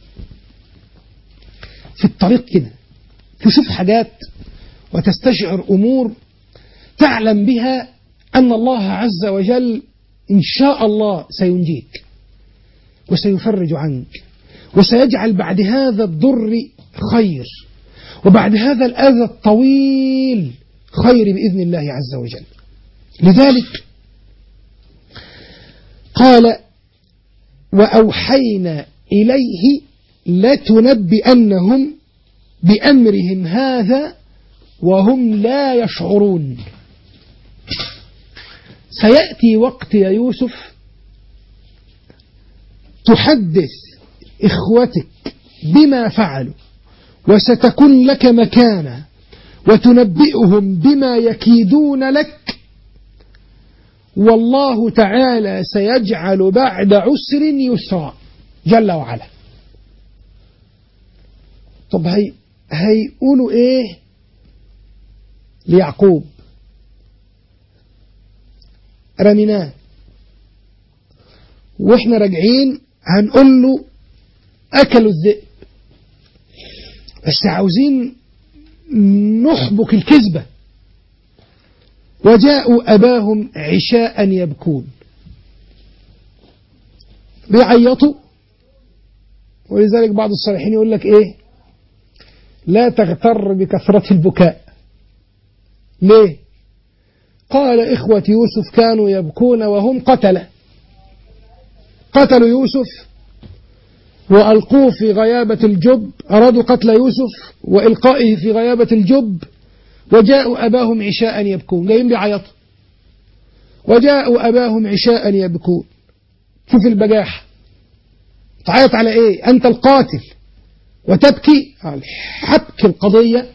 في الطريق كده تشوف حاجات وتستشعر أمور تعلم بها أن الله عز وجل إن شاء الله سينجيك وسيفرج عنك وسيجعل بعد هذا الضر خير وبعد هذا الأذى الطويل خير بإذن الله عز وجل لذلك قال وأوحينا إليه لتنبئنهم بأمرهم هذا وهم لا يشعرون سيأتي وقت يا يوسف تحدث إخوتك بما فعلوا وستكون لك مكانة وتنبئهم بما يكيدون لك والله تعالى سيجعل بعد عسر يسرا جل وعلا طب هي هيقولوا ايه ليعقوب رميناه واحنا راجعين هنقول له اكلوا الذئب بس عاوزين نحبك الكذبة وجاءوا أباهم عشاء يبكون بيعيطوا ولذلك بعض الصالحين يقول لك ايه لا تغتر بكثرة البكاء ليه قال إخوة يوسف كانوا يبكون وهم قتلة قتلوا يوسف وألقوه في غيابة الجب أرادوا قتل يوسف وإلقائه في غيابة الجب وجاءوا أباهم عشاء يبكون جايين بيعيطوا وجاءوا أباهم عشاء يبكون شوف البجاحة تعيط على ايه انت القاتل وتبكي على حبك القضية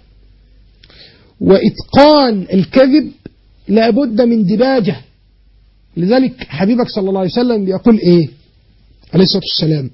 وإتقان الكذب لابد من دباجة لذلك حبيبك صلى الله عليه وسلم يقول ايه عليه الصلاة والسلام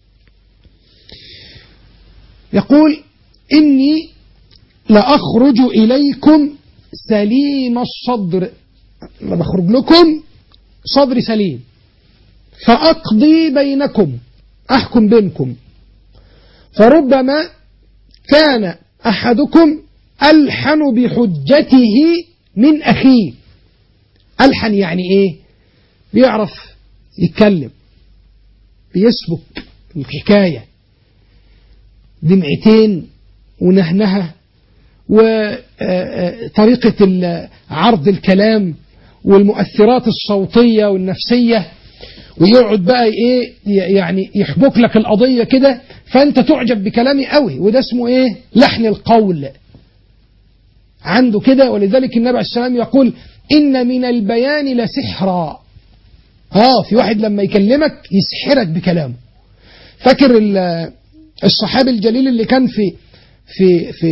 يقول إني لأخرج إليكم سليم الصدر أنا بخرج لكم صدري سليم فأقضي بينكم أحكم بينكم فربما كان أحدكم ألحن بحجته من أخيه ألحن يعني إيه بيعرف يتكلم بيسبك الحكاية دمعتين ونهنها وطريقة عرض الكلام والمؤثرات الصوتية والنفسية ويقعد بقى ايه يعني يحبك لك القضية كده فانت تعجب بكلامي قوي وده اسمه ايه لحن القول عنده كده ولذلك النبي عليه السلام يقول ان من البيان لسحرا اه في واحد لما يكلمك يسحرك بكلامه فاكر الصحابي الجليل اللي كان في في في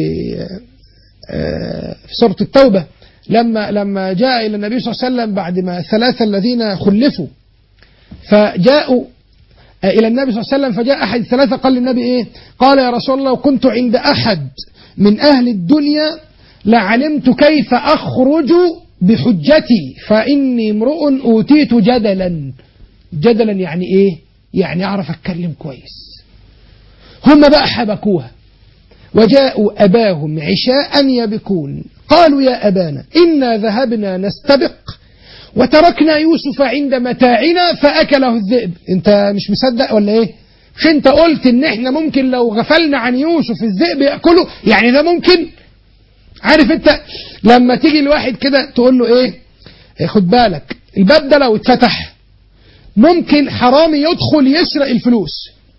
في سورة التوبة لما لما جاء إلى النبي صلى الله عليه وسلم بعد ما الثلاثة الذين خلفوا فجاءوا إلى النبي صلى الله عليه وسلم فجاء أحد الثلاثة قال للنبي إيه قال يا رسول الله لو كنت عند أحد من أهل الدنيا لعلمت كيف أخرج بحجتي فإني امرؤ أوتيت جدلا جدلا يعني إيه يعني أعرف أتكلم كويس هم بقى حبكوها وجاءوا أباهم عشاء يبكون قالوا يا أبانا إنا ذهبنا نستبق وتركنا يوسف عند متاعنا فأكله الذئب أنت مش مصدق ولا إيه مش أنت قلت إن إحنا ممكن لو غفلنا عن يوسف الذئب يأكله يعني ده ممكن عارف أنت لما تيجي الواحد كده تقول له إيه خد بالك الباب ده لو اتفتح ممكن حرامي يدخل يسرق الفلوس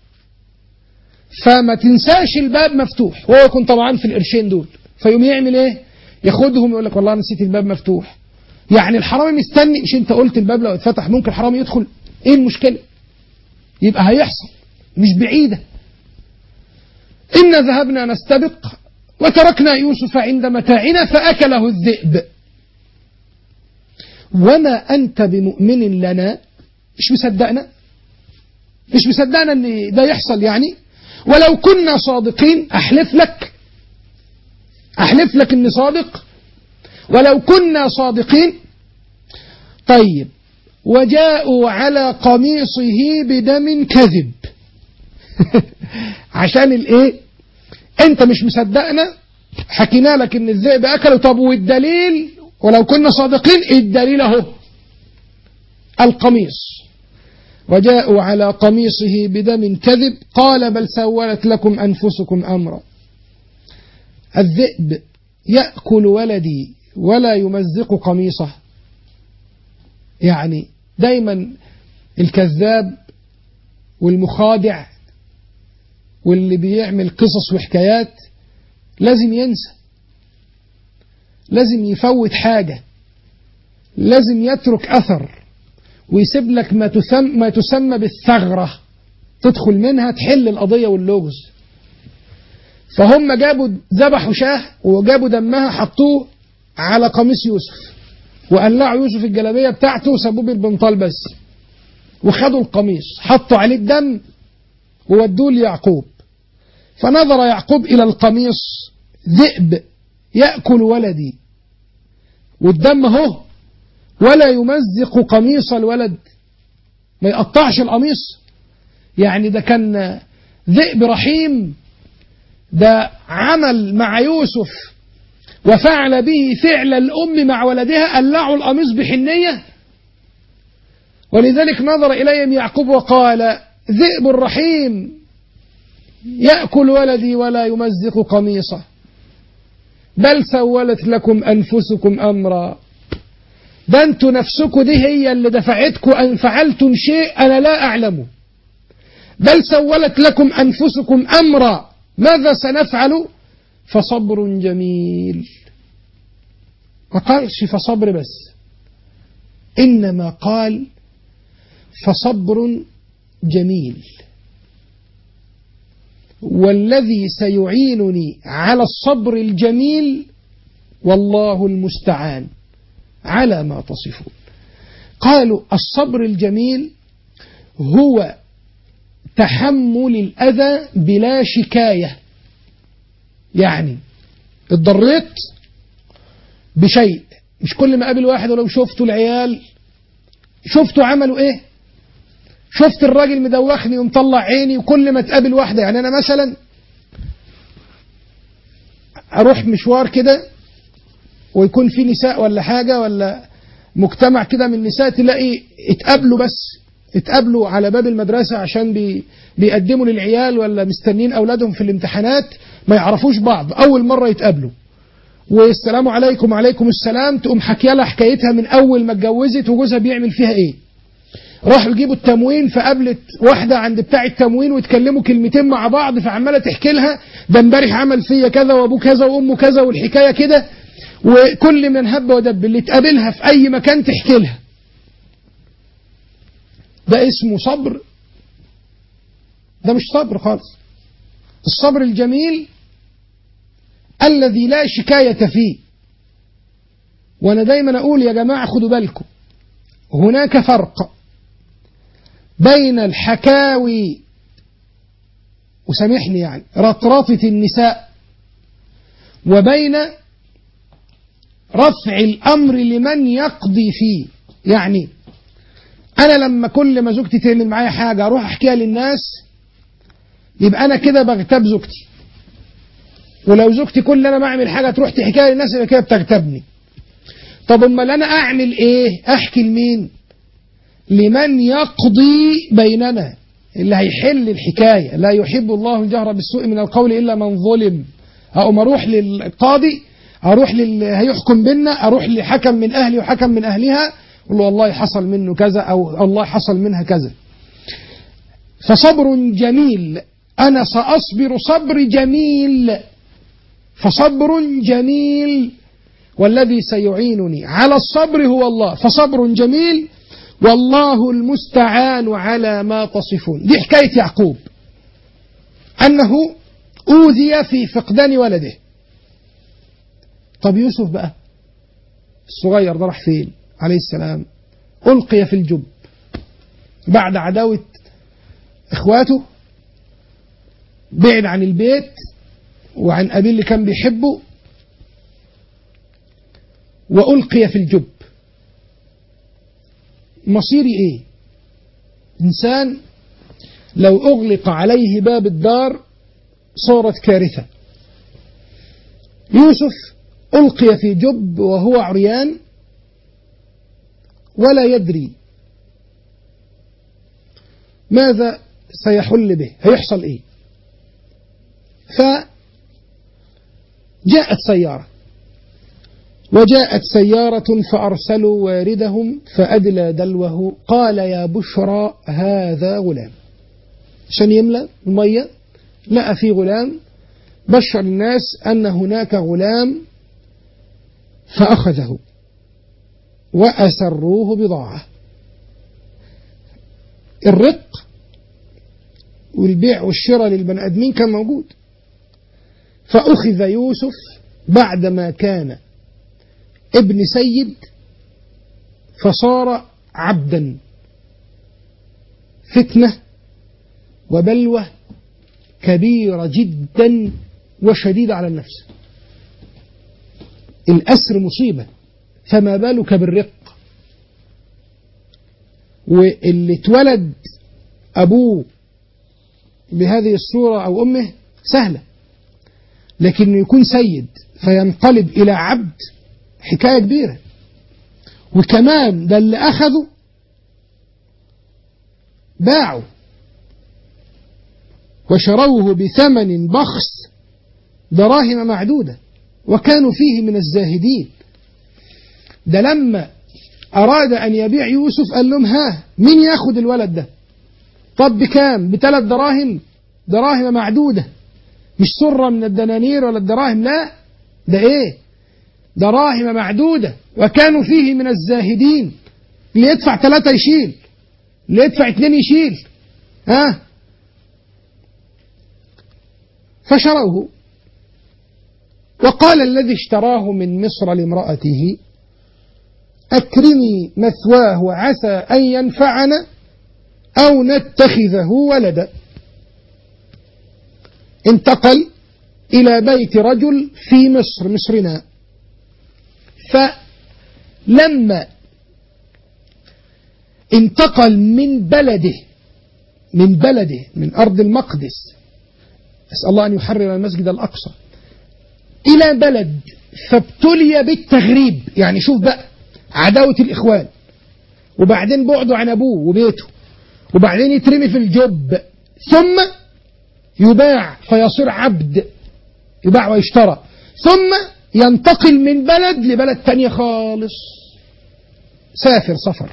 فما تنساش الباب مفتوح وهو يكون طبعا في القرشين دول فيقوم يعمل ايه ياخدهم يقول لك والله نسيت الباب مفتوح يعني الحرامي مستني مش انت قلت الباب لو اتفتح ممكن حرامي يدخل ايه المشكلة يبقى هيحصل مش بعيدة إن ذهبنا نستبق وتركنا يوسف عند متاعنا فأكله الذئب وما أنت بمؤمن لنا مش مصدقنا مش مصدقنا ان ده يحصل يعني ولو كنا صادقين أحلف لك أحلف لك إني صادق ولو كنا صادقين طيب وجاءوا على قميصه بدم كذب عشان الايه انت مش مصدقنا حكينا لك ان الذئب اكله طب والدليل ولو كنا صادقين الدليل اهو القميص وجاءوا على قميصه بدم كذب قال بل سولت لكم أنفسكم أمرا الذئب يأكل ولدي ولا يمزق قميصه يعني دايما الكذاب والمخادع واللي بيعمل قصص وحكايات لازم ينسى لازم يفوت حاجة لازم يترك أثر ويسيب لك ما تسمى, ما تسمى بالثغرة تدخل منها تحل القضية واللغز فهم جابوا ذبحوا شاه وجابوا دمها حطوه على قميص يوسف وقلعوا يوسف الجلابية بتاعته وسابوه بالبنطال بس وخدوا القميص حطوا عليه الدم وودوه ليعقوب فنظر يعقوب إلى القميص ذئب يأكل ولدي والدم اهو ولا يمزق قميص الولد ما يقطعش القميص يعني ده كان ذئب رحيم ده عمل مع يوسف وفعل به فعل الأم مع ولدها قلعوا القميص بحنية ولذلك نظر إليهم يعقوب وقال ذئب رحيم يأكل ولدي ولا يمزق قميصه بل سولت لكم أنفسكم أمرا ده انتوا نفسكم دي هي اللي دفعتكم أن فعلتم شيء أنا لا أعلمه بل سولت لكم أنفسكم أمرا ماذا سنفعل فصبر جميل ما قالش فصبر بس إنما قال فصبر جميل والذي سيعينني على الصبر الجميل والله المستعان على ما تصفون قالوا الصبر الجميل هو تحمل الأذى بلا شكاية يعني اتضريت بشيء مش كل ما قابل واحد ولو شفته العيال شفتوا عملوا ايه شفت الراجل مدوخني ومطلع عيني وكل ما تقابل واحدة يعني أنا مثلا أروح مشوار كده ويكون في نساء ولا حاجة ولا مجتمع كده من النساء تلاقي اتقابلوا بس اتقابلوا على باب المدرسة عشان بي بيقدموا للعيال ولا مستنين أولادهم في الامتحانات ما يعرفوش بعض أول مرة يتقابلوا والسلام عليكم وعليكم السلام تقوم حكي لها حكايتها من أول ما اتجوزت وجوزها بيعمل فيها إيه راحوا يجيبوا التموين فقابلت واحدة عند بتاع التموين واتكلموا كلمتين مع بعض فعمالة تحكي لها ده امبارح عمل فيا كذا وابوه كذا وامه كذا والحكاية كده وكل من هب ودب اللي تقابلها في أي مكان تحكي لها ده اسمه صبر ده مش صبر خالص الصبر الجميل الذي لا شكاية فيه وأنا دايما أقول يا جماعة خدوا بالكم هناك فرق بين الحكاوي وسامحني يعني رطرطة النساء وبين رفع الأمر لمن يقضي فيه يعني أنا لما كل ما زوجتي تعمل معايا حاجة أروح أحكيها للناس يبقى أنا كده بغتاب زوجتي ولو زوجتي كل أنا بعمل حاجة تروح تحكيها للناس يبقى كده بتغتابني طب أمال أنا أعمل إيه أحكي لمين لمن يقضي بيننا اللي هيحل الحكاية لا يحب الله الجهر بالسوء من القول إلا من ظلم أقوم أروح للقاضي أروح لل هيحكم بينا أروح لحكم من أهلي وحكم من أهلها أقول له والله حصل منه كذا أو الله حصل منها كذا فصبر جميل أنا سأصبر صبر جميل فصبر جميل والذي سيعينني على الصبر هو الله فصبر جميل والله المستعان على ما تصفون دي حكاية يعقوب أنه أوذي في فقدان ولده طب يوسف بقى الصغير ده راح فين عليه السلام ألقي في الجب بعد عداوة إخواته بعد عن البيت وعن أبيه اللي كان بيحبه وألقي في الجب مصيري إيه إنسان لو أغلق عليه باب الدار صارت كارثة يوسف ألقي في جب وهو عريان ولا يدري ماذا سيحل به هيحصل إيه فجاءت سيارة وجاءت سيارة فأرسلوا واردهم فأدلى دلوه قال يا بشرى هذا غلام عشان يملى المية لقى في غلام بشر الناس أن هناك غلام فأخذه وأسروه بضاعة الرق والبيع والشراء للبني آدمين كان موجود فأخذ يوسف بعدما كان ابن سيد فصار عبدا فتنة وبلوة كبيرة جدا وشديدة على النفس الأسر مصيبة فما بالك بالرق واللي اتولد أبوه بهذه الصورة أو أمه سهلة لكن يكون سيد فينقلب إلى عبد حكاية كبيرة وكمان ده اللي أخذه باعوا وشروه بثمن بخس دراهم معدودة وكانوا فيه من الزاهدين ده لما أراد أن يبيع يوسف قال لهم ها مين ياخد الولد ده طب بكام بثلاث دراهم دراهم معدودة مش سرة من الدنانير ولا الدراهم لا ده ايه دراهم معدودة وكانوا فيه من الزاهدين اللي يدفع ثلاثة يشيل اللي يدفع اثنين يشيل ها فشروه وقال الذي اشتراه من مصر لامرأته أكرمي مثواه عسى أن ينفعنا أو نتخذه ولدا انتقل إلى بيت رجل في مصر مصرنا فلما انتقل من بلده من بلده من أرض المقدس أسأل الله أن يحرر المسجد الأقصى إلى بلد فابتلي بالتغريب يعني شوف بقى عداوة الإخوان وبعدين بعده عن أبوه وبيته وبعدين يترمي في الجب ثم يباع فيصير عبد يباع ويشترى ثم ينتقل من بلد لبلد تانية خالص سافر سفر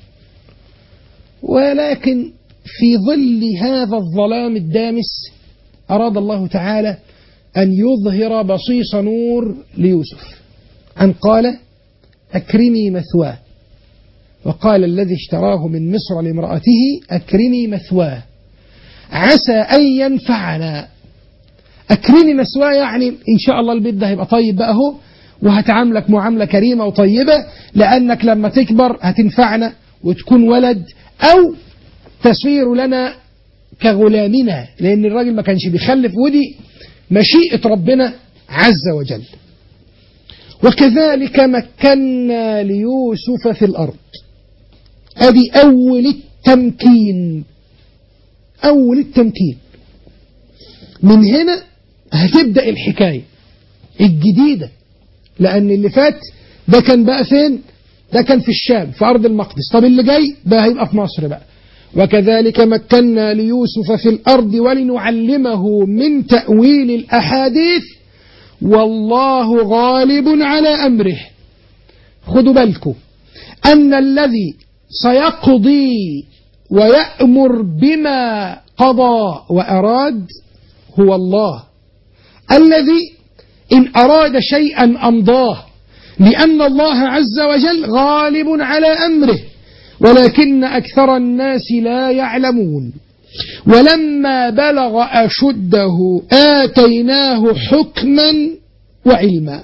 ولكن في ظل هذا الظلام الدامس أراد الله تعالى أن يظهر بصيص نور ليوسف أن قال أكرمي مثواه وقال الذي اشتراه من مصر لامرأته أكرمي مثواه عسى أن ينفعنا أكرمي مثواه يعني إن شاء الله البيت ده هيبقى طيب بقى هو وهتعاملك معاملة كريمة وطيبة لأنك لما تكبر هتنفعنا وتكون ولد أو تصير لنا كغلامنا لأن الراجل ما كانش بيخلف ودي مشيئة ربنا عز وجل وكذلك مكنا ليوسف في الأرض أدي أول التمكين أول التمكين من هنا هتبدأ الحكاية الجديدة لأن اللي فات ده كان بقى فين ده كان في الشام في أرض المقدس طب اللي جاي ده هيبقى في مصر بقى وكذلك مكنا ليوسف في الأرض ولنعلمه من تأويل الأحاديث والله غالب على أمره خدوا بالكم أن الذي سيقضي ويأمر بما قضى وأراد هو الله الذي إن أراد شيئا أمضاه لأن الله عز وجل غالب على أمره ولكن أكثر الناس لا يعلمون ولما بلغ أشده آتيناه حكما وعلما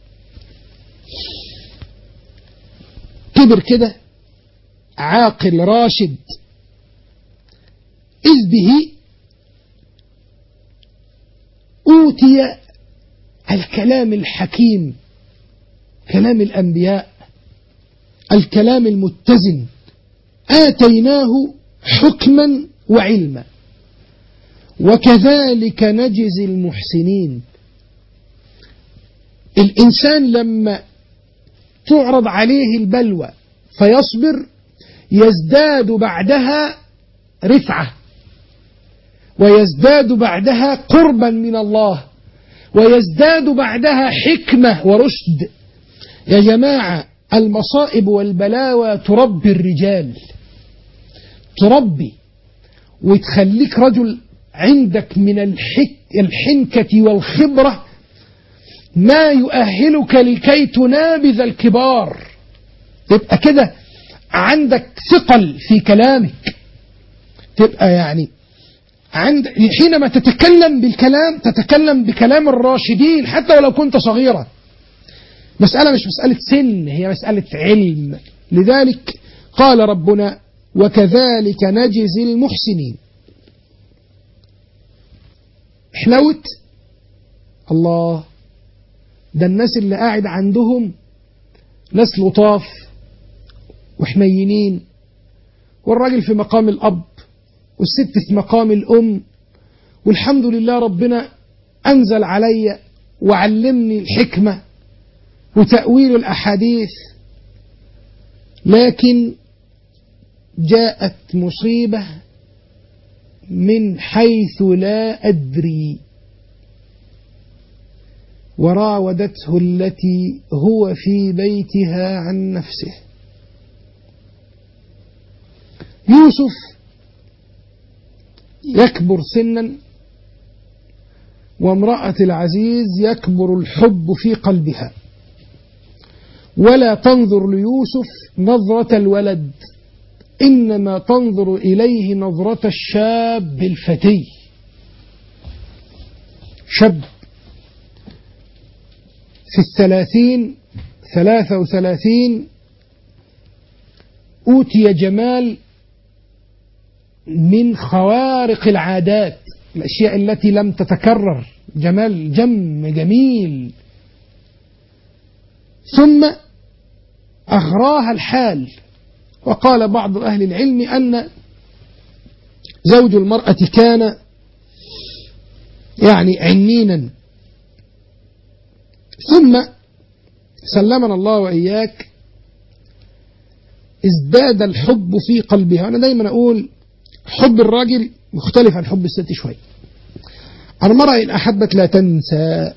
كبر كده عاقل راشد إذ به أوتي الكلام الحكيم كلام الأنبياء الكلام المتزن آتيناه حكما وعلما وكذلك نجزي المحسنين الإنسان لما تعرض عليه البلوى فيصبر يزداد بعدها رفعة ويزداد بعدها قربا من الله ويزداد بعدها حكمة ورشد يا جماعة المصائب والبلاوى تربي الرجال تربي وتخليك رجل عندك من الحك الحنكة والخبرة ما يؤهلك لكي تنابذ الكبار تبقى كده عندك ثقل في كلامك تبقى يعني عند حينما تتكلم بالكلام تتكلم بكلام الراشدين حتى ولو كنت صغيرا مسألة مش مسألة سن هي مسألة علم لذلك قال ربنا وكذلك نجزي المحسنين حلوت الله ده الناس اللي قاعد عندهم ناس لطاف وحنينين والراجل في مقام الأب والست في مقام الأم والحمد لله ربنا أنزل علي وعلمني الحكمة وتأويل الأحاديث لكن جاءت مصيبة من حيث لا أدري وراودته التي هو في بيتها عن نفسه يوسف يكبر سنا وامرأة العزيز يكبر الحب في قلبها ولا تنظر ليوسف نظرة الولد إنما تنظر إليه نظرة الشاب الفتي شاب في الثلاثين ثلاثة وثلاثين أوتي جمال من خوارق العادات الأشياء التي لم تتكرر جمال جم جميل ثم أغراها الحال وقال بعض أهل العلم أن زوج المرأة كان يعني عنينا ثم سلمنا الله وإياك ازداد الحب في قلبها أنا دايما أقول حب الراجل مختلف عن حب الست شوي المرأة إن أحبت لا تنسى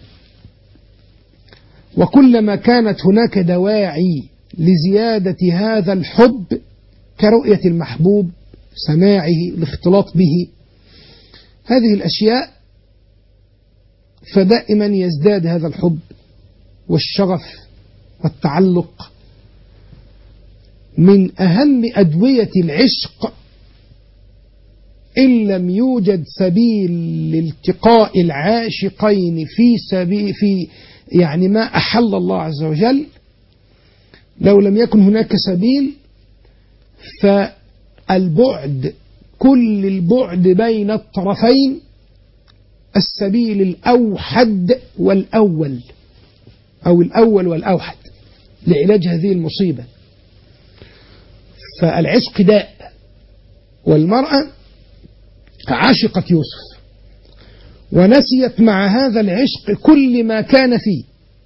وكلما كانت هناك دواعي لزيادة هذا الحب كرؤية المحبوب سماعه الاختلاط به هذه الأشياء فدائما يزداد هذا الحب والشغف والتعلق من أهم أدوية العشق إن لم يوجد سبيل لالتقاء العاشقين في سبيل في يعني ما أحل الله عز وجل لو لم يكن هناك سبيل فالبعد كل البعد بين الطرفين السبيل الأوحد والأول أو الأول والأوحد لعلاج هذه المصيبة فالعشق داء والمرأة عاشقت يوسف ونسيت مع هذا العشق كل ما كان فيه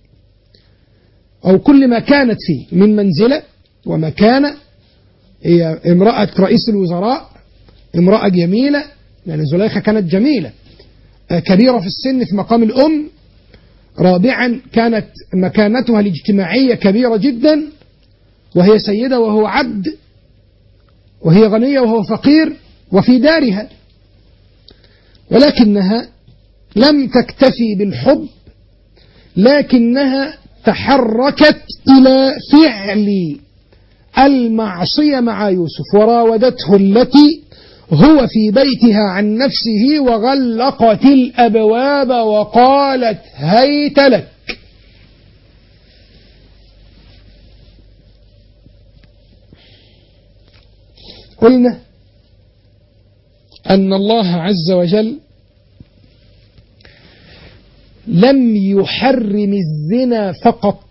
أو كل ما كانت فيه من منزلة ومكانة هي امرأة رئيس الوزراء امرأة جميلة يعني زليخة كانت جميلة كبيرة في السن في مقام الأم رابعا كانت مكانتها الاجتماعية كبيرة جدا وهي سيدة وهو عبد وهي غنية وهو فقير وفي دارها ولكنها لم تكتفي بالحب لكنها تحركت إلى فعل المعصية مع يوسف وراودته التي هو في بيتها عن نفسه وغلقت الأبواب وقالت هيت لك قلنا أن الله عز وجل لم يحرم الزنا فقط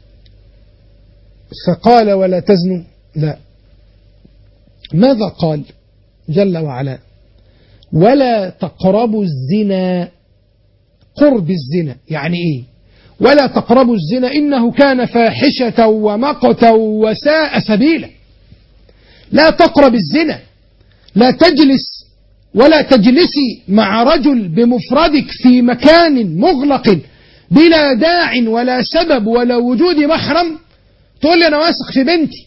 فقال ولا تزنوا لا ماذا قال جل وعلا ولا تقربوا الزنا قرب الزنا يعني ايه ولا تقربوا الزنا انه كان فاحشة ومقتا وساء سبيلا لا تقرب الزنا لا تجلس ولا تجلسي مع رجل بمفردك في مكان مغلق بلا داع ولا سبب ولا وجود محرم تقول لي انا واثق في بنتي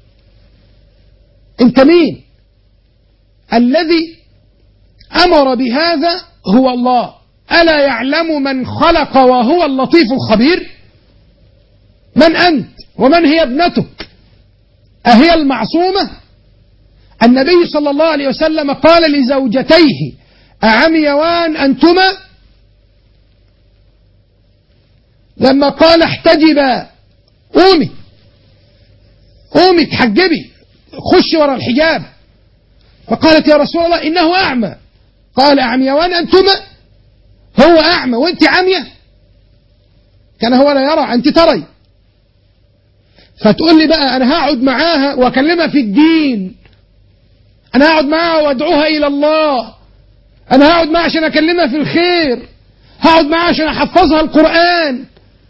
انت مين الذي امر بهذا هو الله الا يعلم من خلق وهو اللطيف الخبير من انت ومن هي ابنتك اهي المعصومه النبي صلى الله عليه وسلم قال لزوجتيه أعميوان أنتما لما قال احتجبا قومي قومي تحجبي خشي ورا الحجاب فقالت يا رسول الله إنه أعمى قال أعميوان أنتما هو أعمى وأنت عمية كان هو لا يرى أنت تري فتقول لي بقى أنا هقعد معاها وأكلمها في الدين أنا هقعد معاها وأدعوها إلى الله أنا هقعد معاها عشان أكلمها في الخير هقعد معاها عشان أحفظها القرآن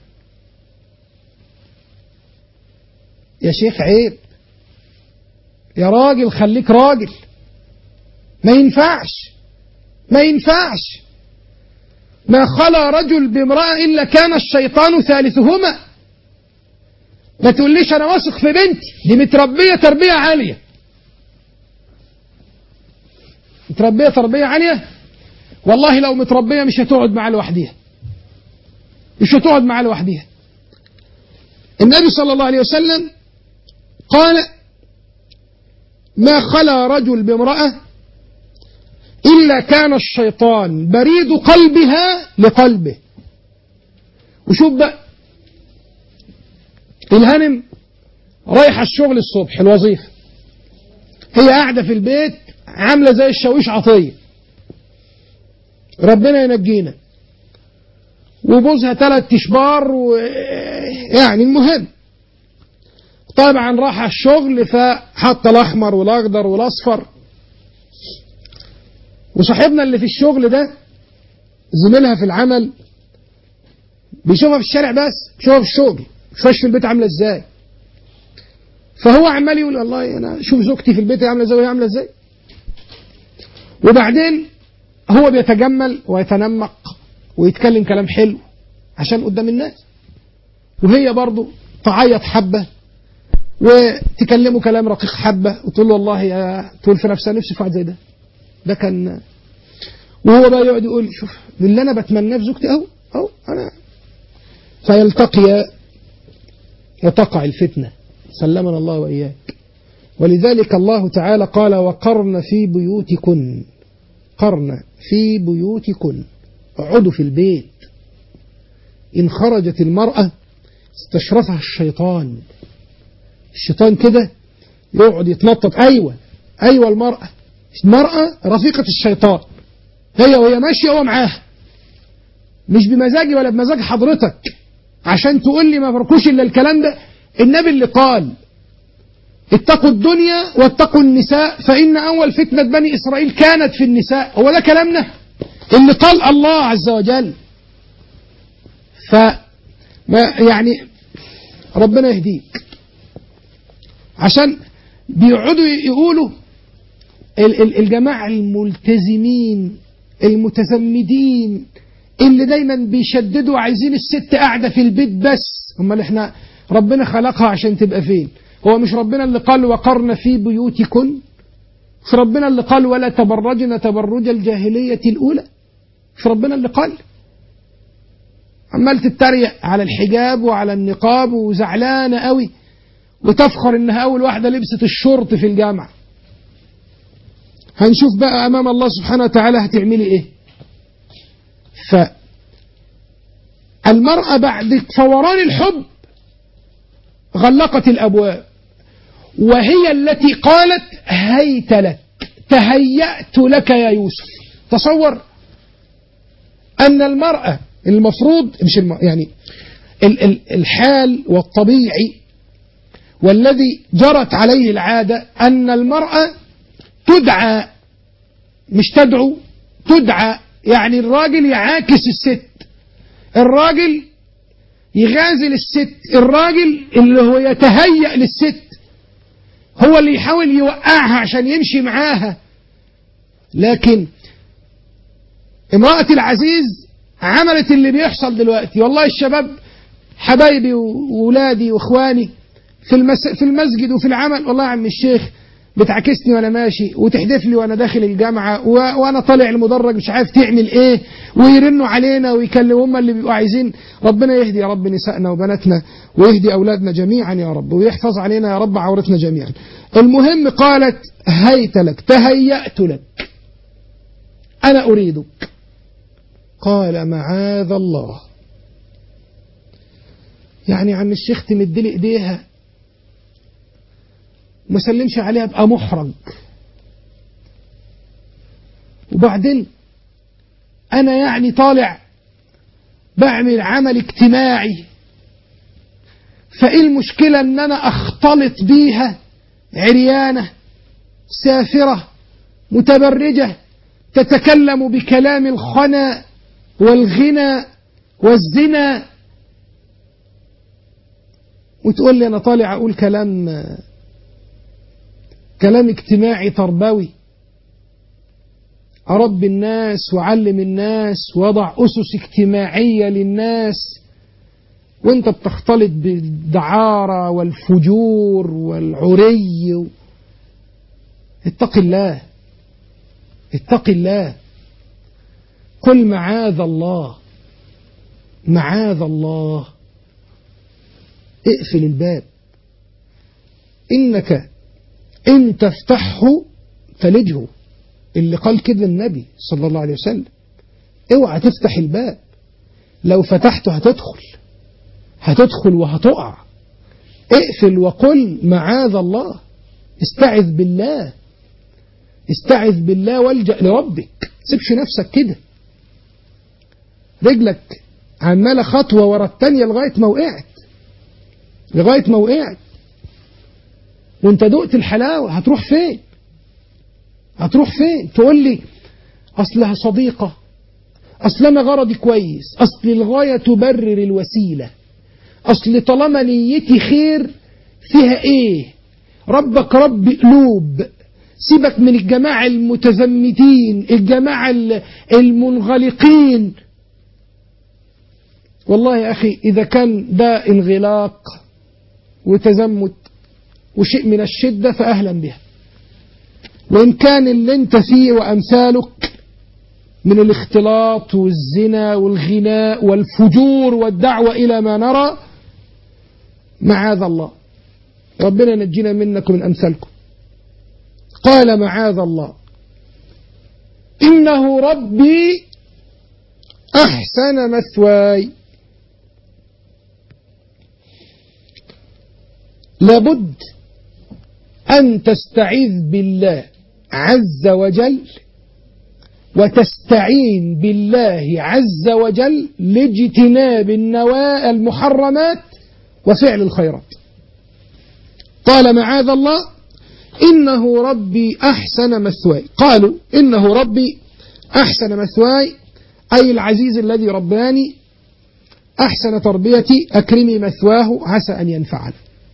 يا شيخ عيب يا راجل خليك راجل ما ينفعش ما ينفعش ما خلا رجل بامرأة إلا كان الشيطان ثالثهما ما تقوليش أنا واثق في بنتي دي متربية تربية عالية متربية تربية عالية والله لو متربية مش هتقعد معاه لوحديها مش هتقعد معاه لوحديها النبي صلى الله عليه وسلم قال ما خلا رجل بامرأة إلا كان الشيطان بريد قلبها لقلبه وشوف بقى الهنم رايحة الشغل الصبح الوظيفة هي قاعدة في البيت عاملة زي الشاويش عطية ربنا ينجينا وبوزها ثلاث اشبار و... يعني المهم طبعا راح الشغل فحط الاحمر والاخضر والاصفر وصاحبنا اللي في الشغل ده زميلها في العمل بيشوفها في الشارع بس بيشوفها في الشغل مش في البيت عامله ازاي فهو عمال يقول الله انا شوف زوجتي في البيت عامله ازاي وهي عامله ازاي وبعدين هو بيتجمل ويتنمق ويتكلم كلام حلو عشان قدام الناس وهي برضه تعيط حبه وتكلمه كلام رقيق حبه وتقول له والله يا تقول في نفسها نفسي في واحد زي ده ده كان وهو بقى يقعد يقول شوف اللي انا بتمناه في زوجتي اهو اهو انا فيلتقي وتقع الفتنه سلمنا الله واياك ولذلك الله تعالى قال وقرن في بيوتكن قرن في بيوتكن اقعدوا في البيت إن خرجت المرأة استشرفها الشيطان الشيطان كده يقعد يتنطط أيوة أيوة المرأة المرأة رفيقة الشيطان هي وهي ماشية هو معاها مش بمزاجي ولا بمزاج حضرتك عشان تقول لي ما فرقوش إلا الكلام ده النبي اللي قال اتقوا الدنيا واتقوا النساء فإن أول فتنة بني إسرائيل كانت في النساء هو ده كلامنا اللي قال الله عز وجل ف يعني ربنا يهديك عشان بيقعدوا يقولوا الجماعة الملتزمين المتزمدين اللي دايما بيشددوا عايزين الست قاعدة في البيت بس امال احنا ربنا خلقها عشان تبقى فين هو مش ربنا اللي قال وقرن في بيوتكن مش ربنا اللي قال ولا تبرجن تبرج الجاهلية الأولى مش ربنا اللي قال عمال تتريق على الحجاب وعلى النقاب وزعلانة قوي وتفخر انها اول واحدة لبست الشرط في الجامعة هنشوف بقى امام الله سبحانه وتعالى هتعملي ايه فالمرأة بعد فوران الحب غلقت الابواب وهي التي قالت هيت لك تهيأت لك يا يوسف تصور أن المرأة المفروض مش الم... يعني ال ال الحال والطبيعي والذي جرت عليه العادة أن المرأة تدعى مش تدعو تدعى يعني الراجل يعاكس الست الراجل يغازل الست الراجل اللي هو يتهيأ للست هو اللي يحاول يوقعها عشان يمشي معاها لكن امرأة العزيز عملت اللي بيحصل دلوقتي والله الشباب حبايبي وولادي واخواني في المس... في المسجد وفي العمل والله يا عم الشيخ بتعكسني وانا ماشي وتحدف لي وانا داخل الجامعه و... وانا طالع المدرج مش عارف تعمل ايه ويرنوا علينا ويكلموا هم اللي بيبقوا عايزين ربنا يهدي يا رب نسائنا وبناتنا ويهدي اولادنا جميعا يا رب ويحفظ علينا يا رب عورتنا جميعا. المهم قالت هيت لك تهيأت لك انا اريدك قال معاذ الله يعني عم الشيخ تمد لي ايديها ما سلمش عليها ابقى محرج وبعدين انا يعني طالع بعمل عمل اجتماعي فايه المشكلة ان انا اختلط بيها عريانة سافرة متبرجة تتكلم بكلام الخنا والغنى والزنا وتقول لي انا طالع اقول كلام كلام اجتماعي تربوي أربي الناس وعلم الناس وضع أسس اجتماعية للناس وانت بتختلط بالدعارة والفجور والعري اتق الله اتق الله قل معاذ الله معاذ الله اقفل الباب إنك إن تفتحه تلجه اللي قال كده النبي صلى الله عليه وسلم اوعى تفتح الباب لو فتحته هتدخل هتدخل وهتقع اقفل وقل معاذ الله استعذ بالله استعذ بالله والجأ لربك سيبش نفسك كده رجلك عمالة خطوة ورا التانية لغاية ما وقعت لغاية ما وقعت وانت دقت الحلاوة هتروح فين هتروح فين تقول لي أصلها صديقة أصل أنا غرضي كويس أصل الغاية تبرر الوسيلة أصل طالما نيتي خير فيها إيه ربك رب قلوب سيبك من الجماعة المتزمتين الجماعة المنغلقين والله يا أخي إذا كان ده انغلاق وتزمت وشيء من الشدة فأهلا بها وإن كان اللي انت فيه وأمثالك من الاختلاط والزنا والغناء والفجور والدعوة إلى ما نرى معاذ الله ربنا نجينا منكم من أمثالكم قال معاذ الله إنه ربي أحسن مثواي لابد أن تستعيذ بالله عز وجل وتستعين بالله عز وجل لاجتناب النواة المحرمات وفعل الخيرات قال معاذ الله إنه ربي أحسن مثواي قالوا إنه ربي أحسن مثواي أي العزيز الذي رباني أحسن تربيتي أكرمي مثواه عسى أن ينفعنا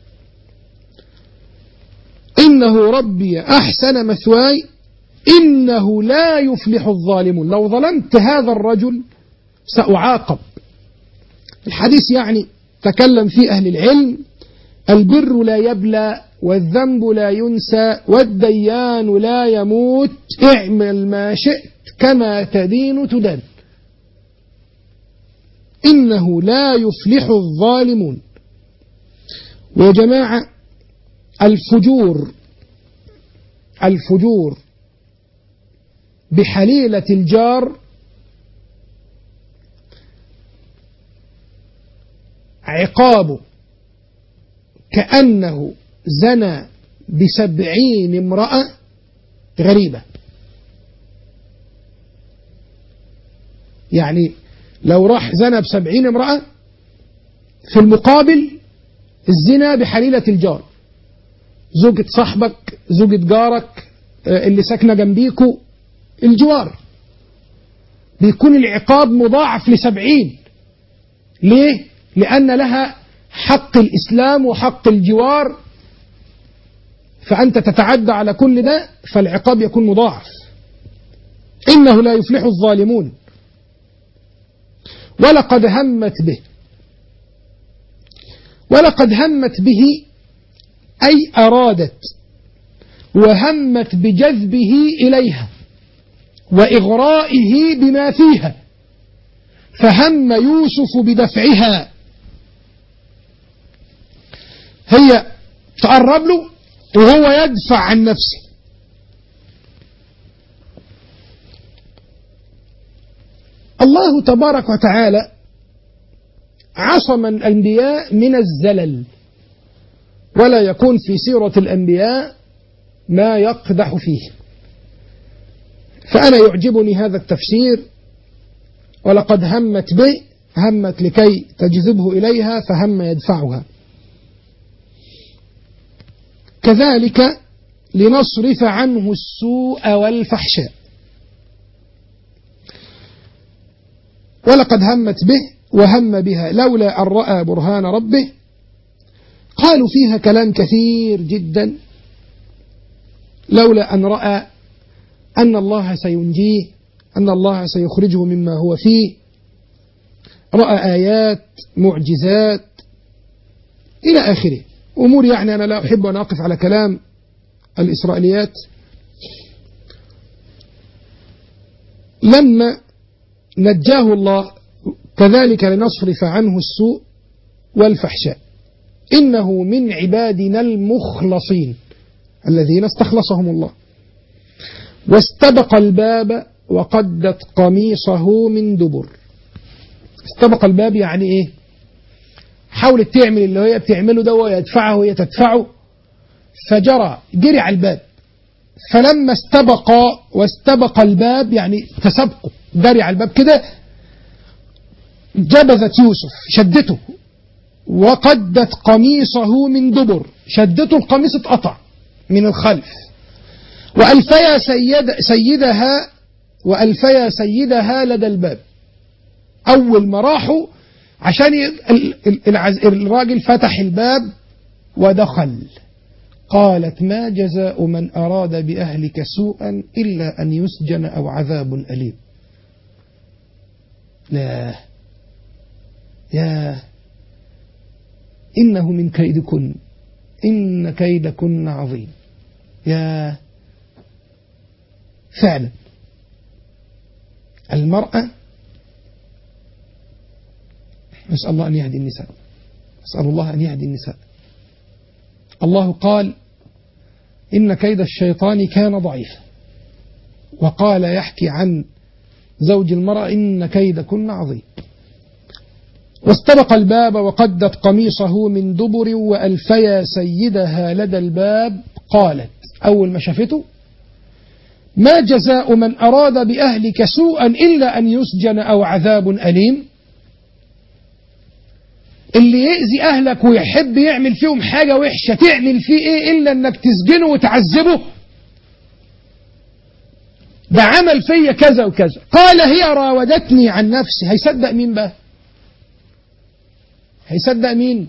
إنه ربي أحسن مثواي إنه لا يفلح الظالمون لو ظلمت هذا الرجل سأعاقب الحديث يعني تكلم فيه أهل العلم البر لا يبلى والذنب لا ينسى والديان لا يموت اعمل ما شئت كما تدين تدان إنه لا يفلح الظالمون ويا جماعة الفجور الفجور بحليلة الجار عقابه كأنه زنى بسبعين امرأة غريبة يعني لو راح زنى بسبعين امرأة في المقابل الزنا بحليلة الجار زوجة صاحبك زوجة جارك اللي ساكنة جنبيكوا الجوار بيكون العقاب مضاعف لسبعين ليه؟ لأن لها حق الإسلام وحق الجوار فأنت تتعدى على كل ده فالعقاب يكون مضاعف إنه لا يفلح الظالمون ولقد همت به ولقد همت به أي أرادت وهمت بجذبه إليها وإغرائه بما فيها فهم يوسف بدفعها هي تقرب له وهو يدفع عن نفسه الله تبارك وتعالى عصم الأنبياء من الزلل ولا يكون في سيرة الأنبياء ما يقدح فيه فأنا يعجبني هذا التفسير ولقد همت به همت لكي تجذبه إليها فهم يدفعها كذلك لنصرف عنه السوء والفحشاء ولقد همت به وهم بها لولا أن رأى برهان ربه قالوا فيها كلام كثير جدا لولا أن رأى أن الله سينجيه أن الله سيخرجه مما هو فيه رأى آيات معجزات إلى آخره أمور يعني أنا لا أحب أن أقف على كلام الإسرائيليات لما نجاه الله كذلك لنصرف عنه السوء والفحشاء إنه من عبادنا المخلصين الذين استخلصهم الله واستبق الباب وقدت قميصه من دبر استبق الباب يعني ايه حاولت تعمل اللي هي بتعمله ده ويدفعه وهي تدفعه فجرى جري على الباب فلما استبق واستبق الباب يعني تسابقوا جري على الباب كده جبذت يوسف شدته وقدت قميصه من دبر شدته القميص اتقطع من الخلف وألفيا سيد سيدها وألفيا سيدها لدى الباب أول ما راحوا عشان ي- ال- ال- العز- الراجل فتح الباب ودخل قالت ما جزاء من أراد بأهلك سوءا إلا أن يسجن أو عذاب أليم لا يا إنه من كيدكن إن كيدكن عظيم يا فعلا المرأة نسأل الله أن يهدي النساء نسأل الله أن يهدي النساء الله قال إن كيد الشيطان كان ضعيفا وقال يحكي عن زوج المرأة إن كيدكن عظيم واستبق الباب وقدت قميصه من دبر وألفيا سيدها لدى الباب قالت أول ما شافته ما جزاء من أراد بأهلك سوءا إلا أن يسجن أو عذاب أليم اللي يأذي أهلك ويحب يعمل فيهم حاجة وحشة تعمل فيه إيه إلا أنك تسجنه وتعذبه ده عمل فيا كذا وكذا قال هي راودتني عن نفسي هيصدق مين بقى هيصدق مين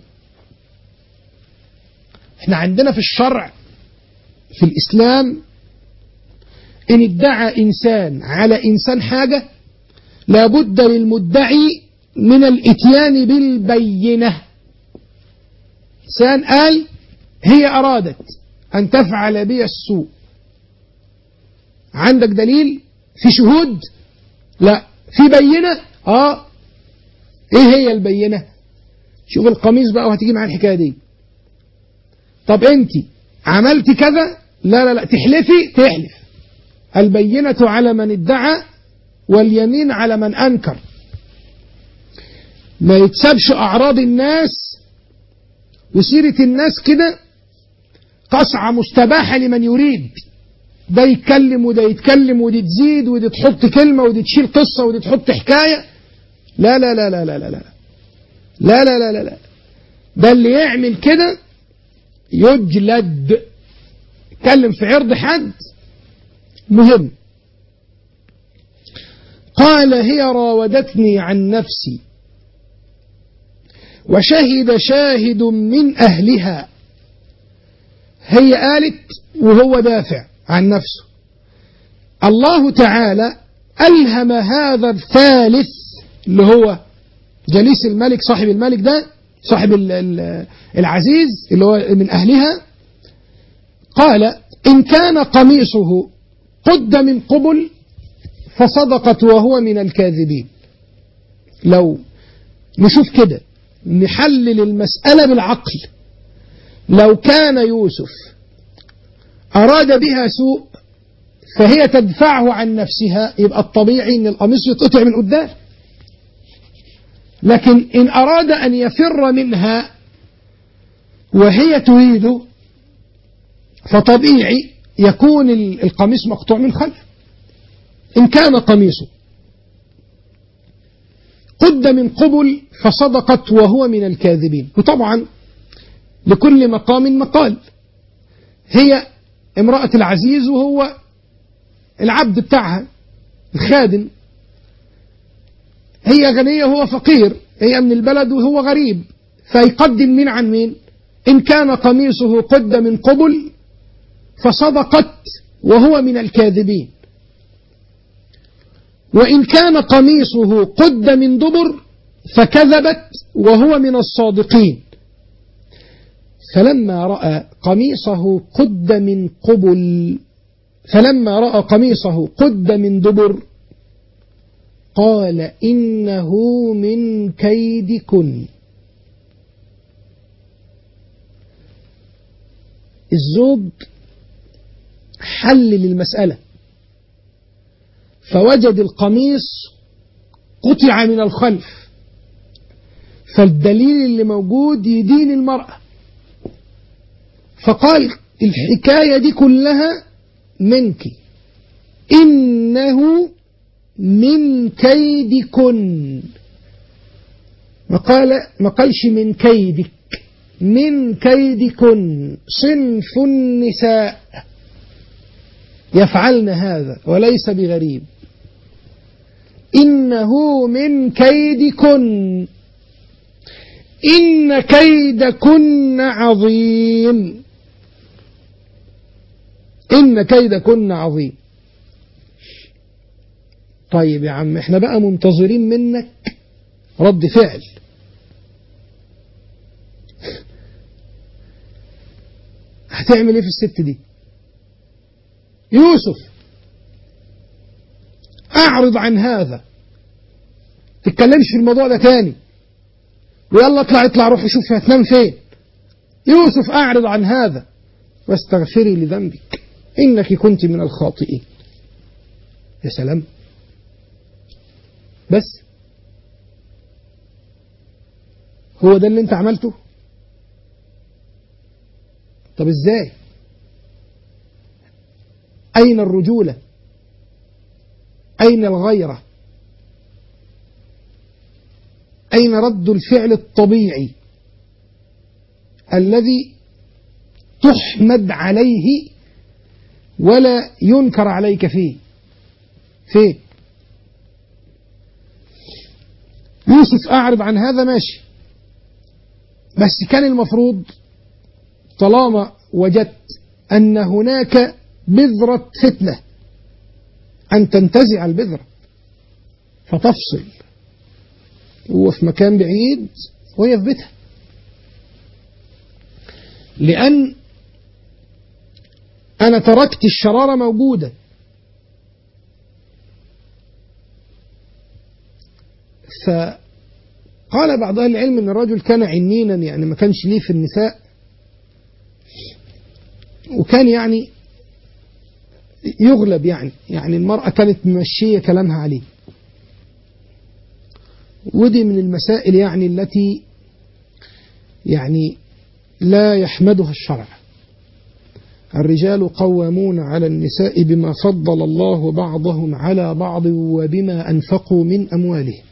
احنا عندنا في الشرع في الإسلام إن ادعى إنسان على إنسان حاجة لابد للمدعي من الاتيان بالبينة إنسان قال هي أرادت أن تفعل بي السوء عندك دليل في شهود لا في بينة اه ايه هي البينة شوف القميص بقى وهتيجي مع الحكاية دي طب انت عملت كذا لا لا لا تحلفي تحلف البينة على من ادعى واليمين على من أنكر ما يتسابش أعراض الناس وسيرة الناس كده قصعة مستباحة لمن يريد ده يتكلم وده يتكلم ودي تزيد ودي تحط كلمة ودي تشيل قصة ودي تحط حكاية لا لا لا لا لا لا لا لا لا لا لا لا ده اللي يعمل كده يجلد يتكلم في عرض حد مهم قال هي راودتني عن نفسي وشهد شاهد من أهلها هي قالت وهو دافع عن نفسه الله تعالى ألهم هذا الثالث اللي هو جليس الملك صاحب الملك ده صاحب ال- ال- العزيز اللي هو من أهلها قال إن كان قميصه قد من قبل فصدقت وهو من الكاذبين لو نشوف كده نحلل المسألة بالعقل لو كان يوسف أراد بها سوء فهي تدفعه عن نفسها يبقى الطبيعي ان القميص يتقطع من قدام لكن إن أراد أن يفر منها وهي تريده فطبيعي يكون ال- القميص مقطوع من خلف إن كان قميصه قد من قبل فصدقت وهو من الكاذبين وطبعا لكل مقام مقال هي امرأة العزيز وهو العبد بتاعها الخادم هي غنية وهو فقير هي من البلد وهو غريب فيقدم مين عن مين إن كان قميصه قد من قبل فصدقت وهو من الكاذبين وإن كان قميصه قد من دبر فكذبت وهو من الصادقين فلما رأى قميصه قد من قبل فلما رأى قميصه قد من دبر قال إنه من كيدكن الزوج حلل المسألة فوجد القميص قطع من الخلف فالدليل اللي موجود يدين المرأة فقال الحكاية دي كلها منك إنه من كيدكن ما قال ما قالش من كيدك من كيدكن صنف النساء يفعلن هذا وليس بغريب إنه من كيدكن إن كيدكن عظيم إن كيدكن عظيم طيب يا عم احنا بقى منتظرين منك رد فعل هتعمل ايه في الست دي يوسف اعرض عن هذا تتكلمش في الموضوع ده تاني ويلا اطلع اطلع روح شوف هتنام فين يوسف اعرض عن هذا واستغفري لذنبك انك كنت من الخاطئين يا سلام بس هو ده اللي انت عملته طب ازاي اين الرجولة اين الغيرة اين رد الفعل الطبيعي الذي تحمد عليه ولا ينكر عليك فيه فين يوسف أعرض عن هذا ماشي بس كان المفروض طالما وجدت أن هناك بذرة فتنة أن تنتزع البذرة فتفصل هو في مكان بعيد وهي في بيتها لأن أنا تركت الشرارة موجودة فقال بعض أهل العلم أن الرجل كان عنينا يعني ما كانش ليه في النساء وكان يعني يغلب يعني يعني المرأة كانت ممشية كلامها عليه ودي من المسائل يعني التي يعني لا يحمدها الشرع الرجال قوامون على النساء بما فضل الله بعضهم على بعض وبما أنفقوا من أموالهم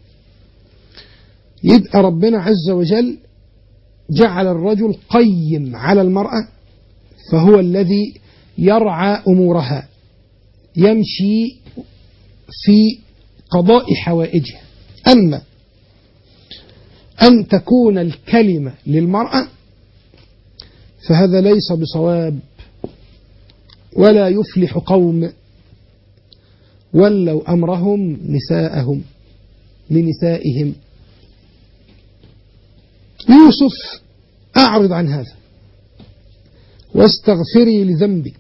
يبقى ربنا عز وجل جعل الرجل قيم على المرأة فهو الذي يرعى أمورها يمشي في قضاء حوائجها أما أن تكون الكلمة للمرأة فهذا ليس بصواب ولا يفلح قوم ولوا أمرهم نساءهم لنسائهم يوسف أعرض عن هذا واستغفري لذنبك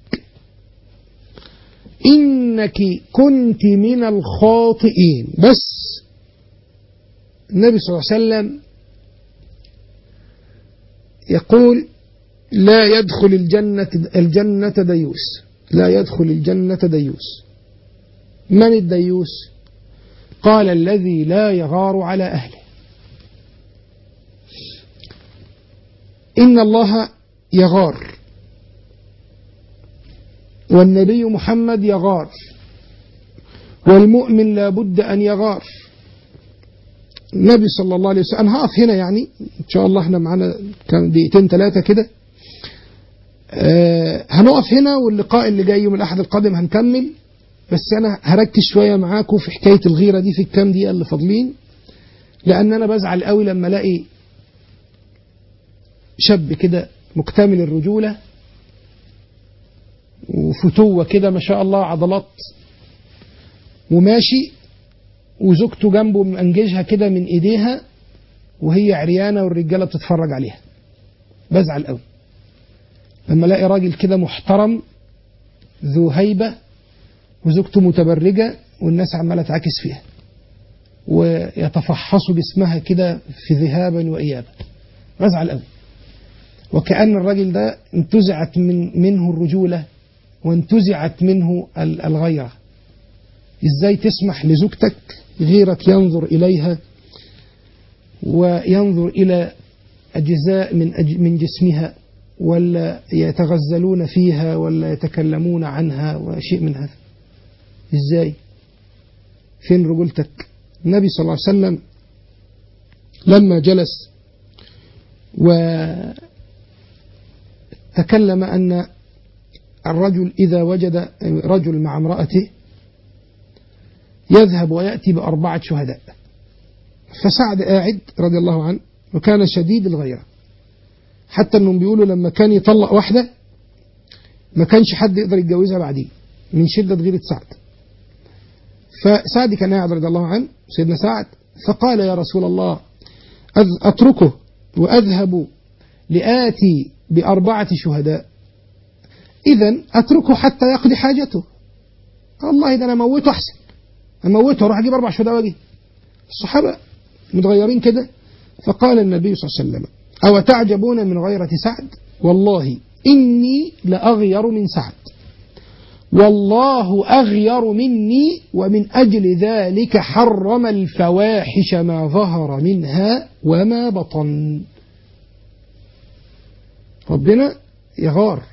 إنك كنت من الخاطئين بس النبي صلى الله عليه وسلم يقول لا يدخل الجنة الجنة ديوس لا يدخل الجنة ديوس من الديوس قال الذي لا يغار على أهله إن الله يغار والنبي محمد يغار والمؤمن لا بد أن يغار النبي صلى الله عليه وسلم أنا هقف هنا يعني إن شاء الله احنا معانا كان دقيقتين ثلاثة كده آه هنقف هنا واللقاء اللي جاي يوم الأحد القادم هنكمل بس أنا هركز شوية معاكم في حكاية الغيرة دي في الكام دقيقة اللي فاضلين لأن أنا بزعل قوي لما ألاقي شاب كده مكتمل الرجولة وفتوة كده ما شاء الله عضلات وماشي وزوجته جنبه منججها كده من ايديها وهي عريانة والرجالة بتتفرج عليها بزعل قوي لما الاقي راجل كده محترم ذو هيبة وزوجته متبرجة والناس عمالة تعاكس فيها ويتفحصوا جسمها كده في ذهابا وإيابا بزعل قوي وكأن الراجل ده انتزعت من منه الرجولة وانتزعت منه الغيرة ازاي تسمح لزوجتك غيرك ينظر إليها وينظر إلى أجزاء من أج من جسمها ولا يتغزلون فيها ولا يتكلمون عنها وشيء من هذا ازاي فين رجولتك النبي صلى الله عليه وسلم لما جلس وتكلم أن الرجل إذا وجد رجل مع امرأته يذهب ويأتي بأربعة شهداء فسعد قاعد رضي الله عنه وكان شديد الغيرة حتى انهم بيقولوا لما كان يطلق واحدة ما كانش حد يقدر يتجوزها بعديه من شدة غيرة سعد فسعد كان قاعد رضي الله عنه سيدنا سعد فقال يا رسول الله أتركه وأذهب لآتي بأربعة شهداء إذا أتركه حتى يقضي حاجته والله ده أنا موته أحسن أموته أروح أجيب أربع شهداء وأجي الصحابة متغيرين كده فقال النبي صلى الله عليه وسلم أو تعجبون من غيرة سعد والله إني لأغير من سعد والله أغير مني ومن أجل ذلك حرم الفواحش ما ظهر منها وما بطن ربنا يغار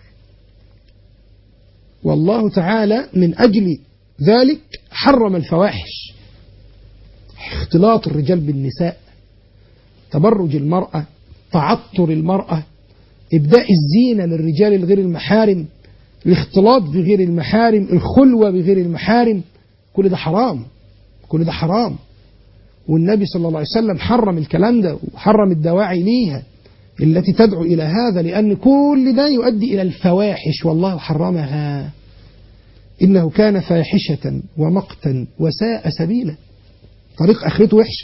والله تعالى من أجل ذلك حرم الفواحش اختلاط الرجال بالنساء تبرج المرأة تعطر المرأة إبداء الزينة للرجال الغير المحارم الاختلاط بغير المحارم الخلوة بغير المحارم كل ده حرام كل ده حرام والنبي صلى الله عليه وسلم حرم الكلام ده وحرم الدواعي ليها التي تدعو إلى هذا لأن كل ده يؤدي إلى الفواحش والله حرمها إنه كان فاحشة ومقتا وساء سبيلا طريق آخرته وحشة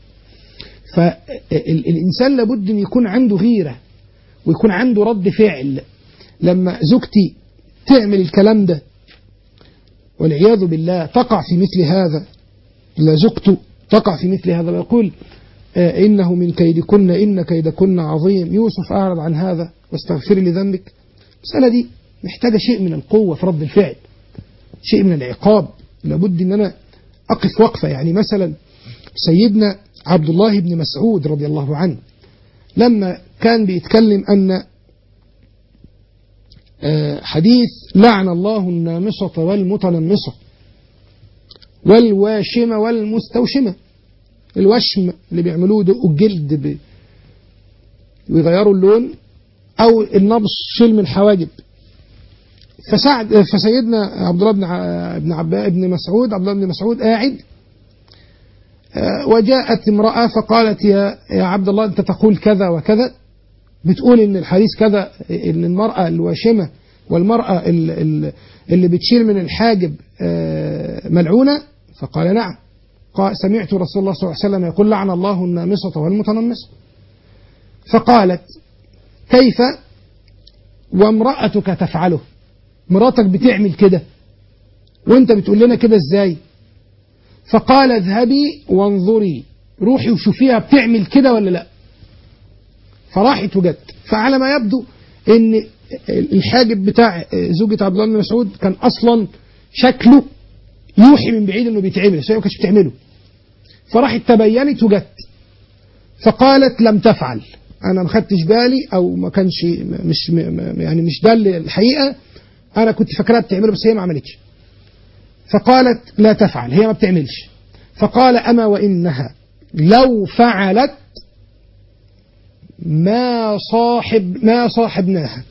فالإنسان لابد أن يكون عنده غيرة ويكون عنده رد فعل لما زوجتي تعمل الكلام ده والعياذ بالله تقع في مثل هذا لا زوجته تقع في مثل هذا ويقول آه إنه من كيدكن إن كيدكن عظيم يوسف أعرض عن هذا واستغفري لذنبك المسألة دي محتاجة شيء من القوة في رد الفعل شيء من العقاب لابد ان انا اقف وقفه يعني مثلا سيدنا عبد الله بن مسعود رضي الله عنه لما كان بيتكلم ان حديث لعن الله النامصة والمتنمصة والواشمة والمستوشمة الوشم اللي بيعملوه ده الجلد بي ويغيروا اللون او النبص شيل من الحواجب فسعد فسيدنا عبد الله بن ابن عباس بن مسعود عبد الله بن مسعود قاعد وجاءت امرأة فقالت يا يا عبد الله أنت تقول كذا وكذا بتقول إن الحديث كذا إن المرأة الواشمة والمرأة اللي بتشيل من الحاجب ملعونة فقال نعم قال سمعت رسول الله صلى الله عليه وسلم يقول لعن الله النامصة والمتنمصة فقالت كيف وامرأتك تفعله مراتك بتعمل كده وانت بتقول لنا كده ازاي فقال اذهبي وانظري روحي وشوفيها بتعمل كده ولا لا فراحت وجت فعلى ما يبدو ان الحاجب بتاع زوجة عبد الله بن مسعود كان اصلا شكله يوحي من بعيد انه بيتعمل بس هي ما كانتش بتعمله فراحت تبينت وجت فقالت لم تفعل انا ما خدتش بالي او ما كانش مش يعني مش ده الحقيقه انا كنت فاكراها بتعمله بس هي ما عملتش فقالت لا تفعل هي ما بتعملش فقال اما وانها لو فعلت ما صاحب ما صاحبناها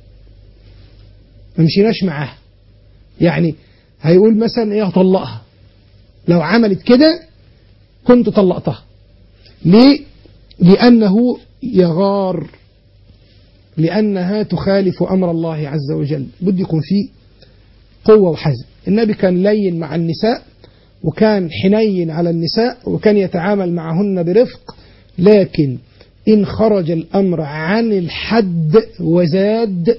ما مشيناش معاها يعني هيقول مثلا ايه هطلقها لو عملت كده كنت طلقتها ليه لانه يغار لأنها تخالف أمر الله عز وجل بد يكون فيه قوة وحزم النبي كان لين مع النساء وكان حنين على النساء وكان يتعامل معهن برفق لكن إن خرج الأمر عن الحد وزاد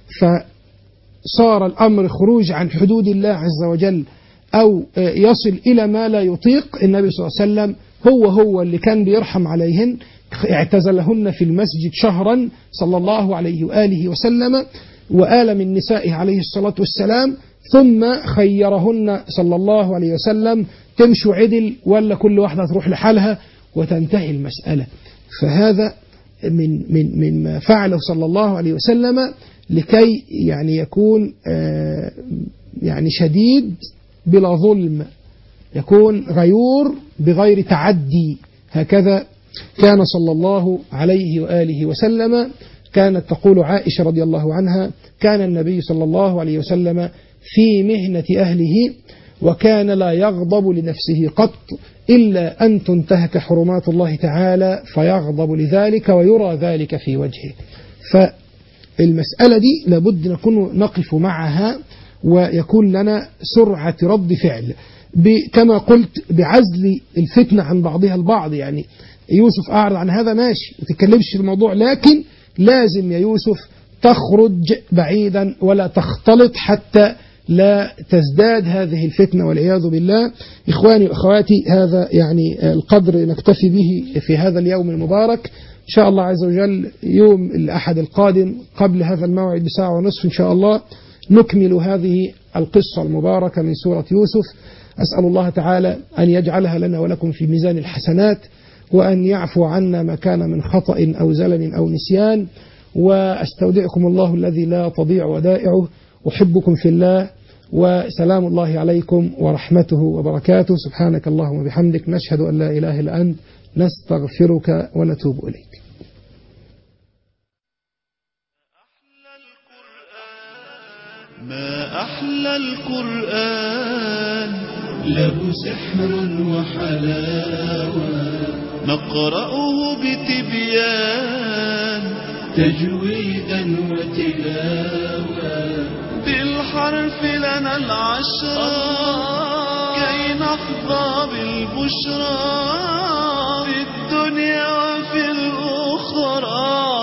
فصار الأمر خروج عن حدود الله عز وجل أو يصل إلى ما لا يطيق النبي صلى الله عليه وسلم هو هو اللي كان بيرحم عليهن اعتزلهن في المسجد شهرا صلى الله عليه وآله وسلم وآل من نسائه عليه الصلاة والسلام ثم خيرهن صلى الله عليه وسلم تمشوا عدل ولا كل واحدة تروح لحالها وتنتهي المسألة فهذا من من من ما فعله صلى الله عليه وسلم لكي يعني يكون آه، يعني شديد بلا ظلم يكون غيور بغير تعدي هكذا كان صلى الله عليه وآله وسلم كانت تقول عائشة رضي الله عنها كان النبي صلى الله عليه وسلم في مهنة أهله وكان لا يغضب لنفسه قط إلا أن تنتهك حرمات الله تعالى فيغضب لذلك ويرى ذلك في وجهه فالمسألة دي لابد نكون نقف معها ويكون لنا سرعة رد فعل ب- كما قلت بعزل الفتنة عن بعضها البعض يعني يوسف أعرض عن هذا ماشي ما تتكلمش في الموضوع لكن لازم يا يوسف تخرج بعيدا ولا تختلط حتى لا تزداد هذه الفتنة والعياذ بالله إخواني وأخواتي هذا يعني القدر نكتفي به في هذا اليوم المبارك إن شاء الله عز وجل يوم الأحد القادم قبل هذا الموعد بساعة ونصف إن شاء الله نكمل هذه القصة المباركة من سورة يوسف أسأل الله تعالى أن يجعلها لنا ولكم في ميزان الحسنات وأن يعفو عنا ما كان من خطأ أو زلل أو نسيان وأستودعكم الله الذي لا تضيع ودائعه أحبكم في الله وسلام الله عليكم ورحمته وبركاته سبحانك اللهم وبحمدك نشهد أن لا إله إلا أنت نستغفرك ونتوب إليك ما أحلى القرآن له سحر وحلاوة نقرأه بتبيان تجويدا وتلاوة بالحرف لنا العشرة كي نحظى بالبشرى في الدنيا وفي الأخرى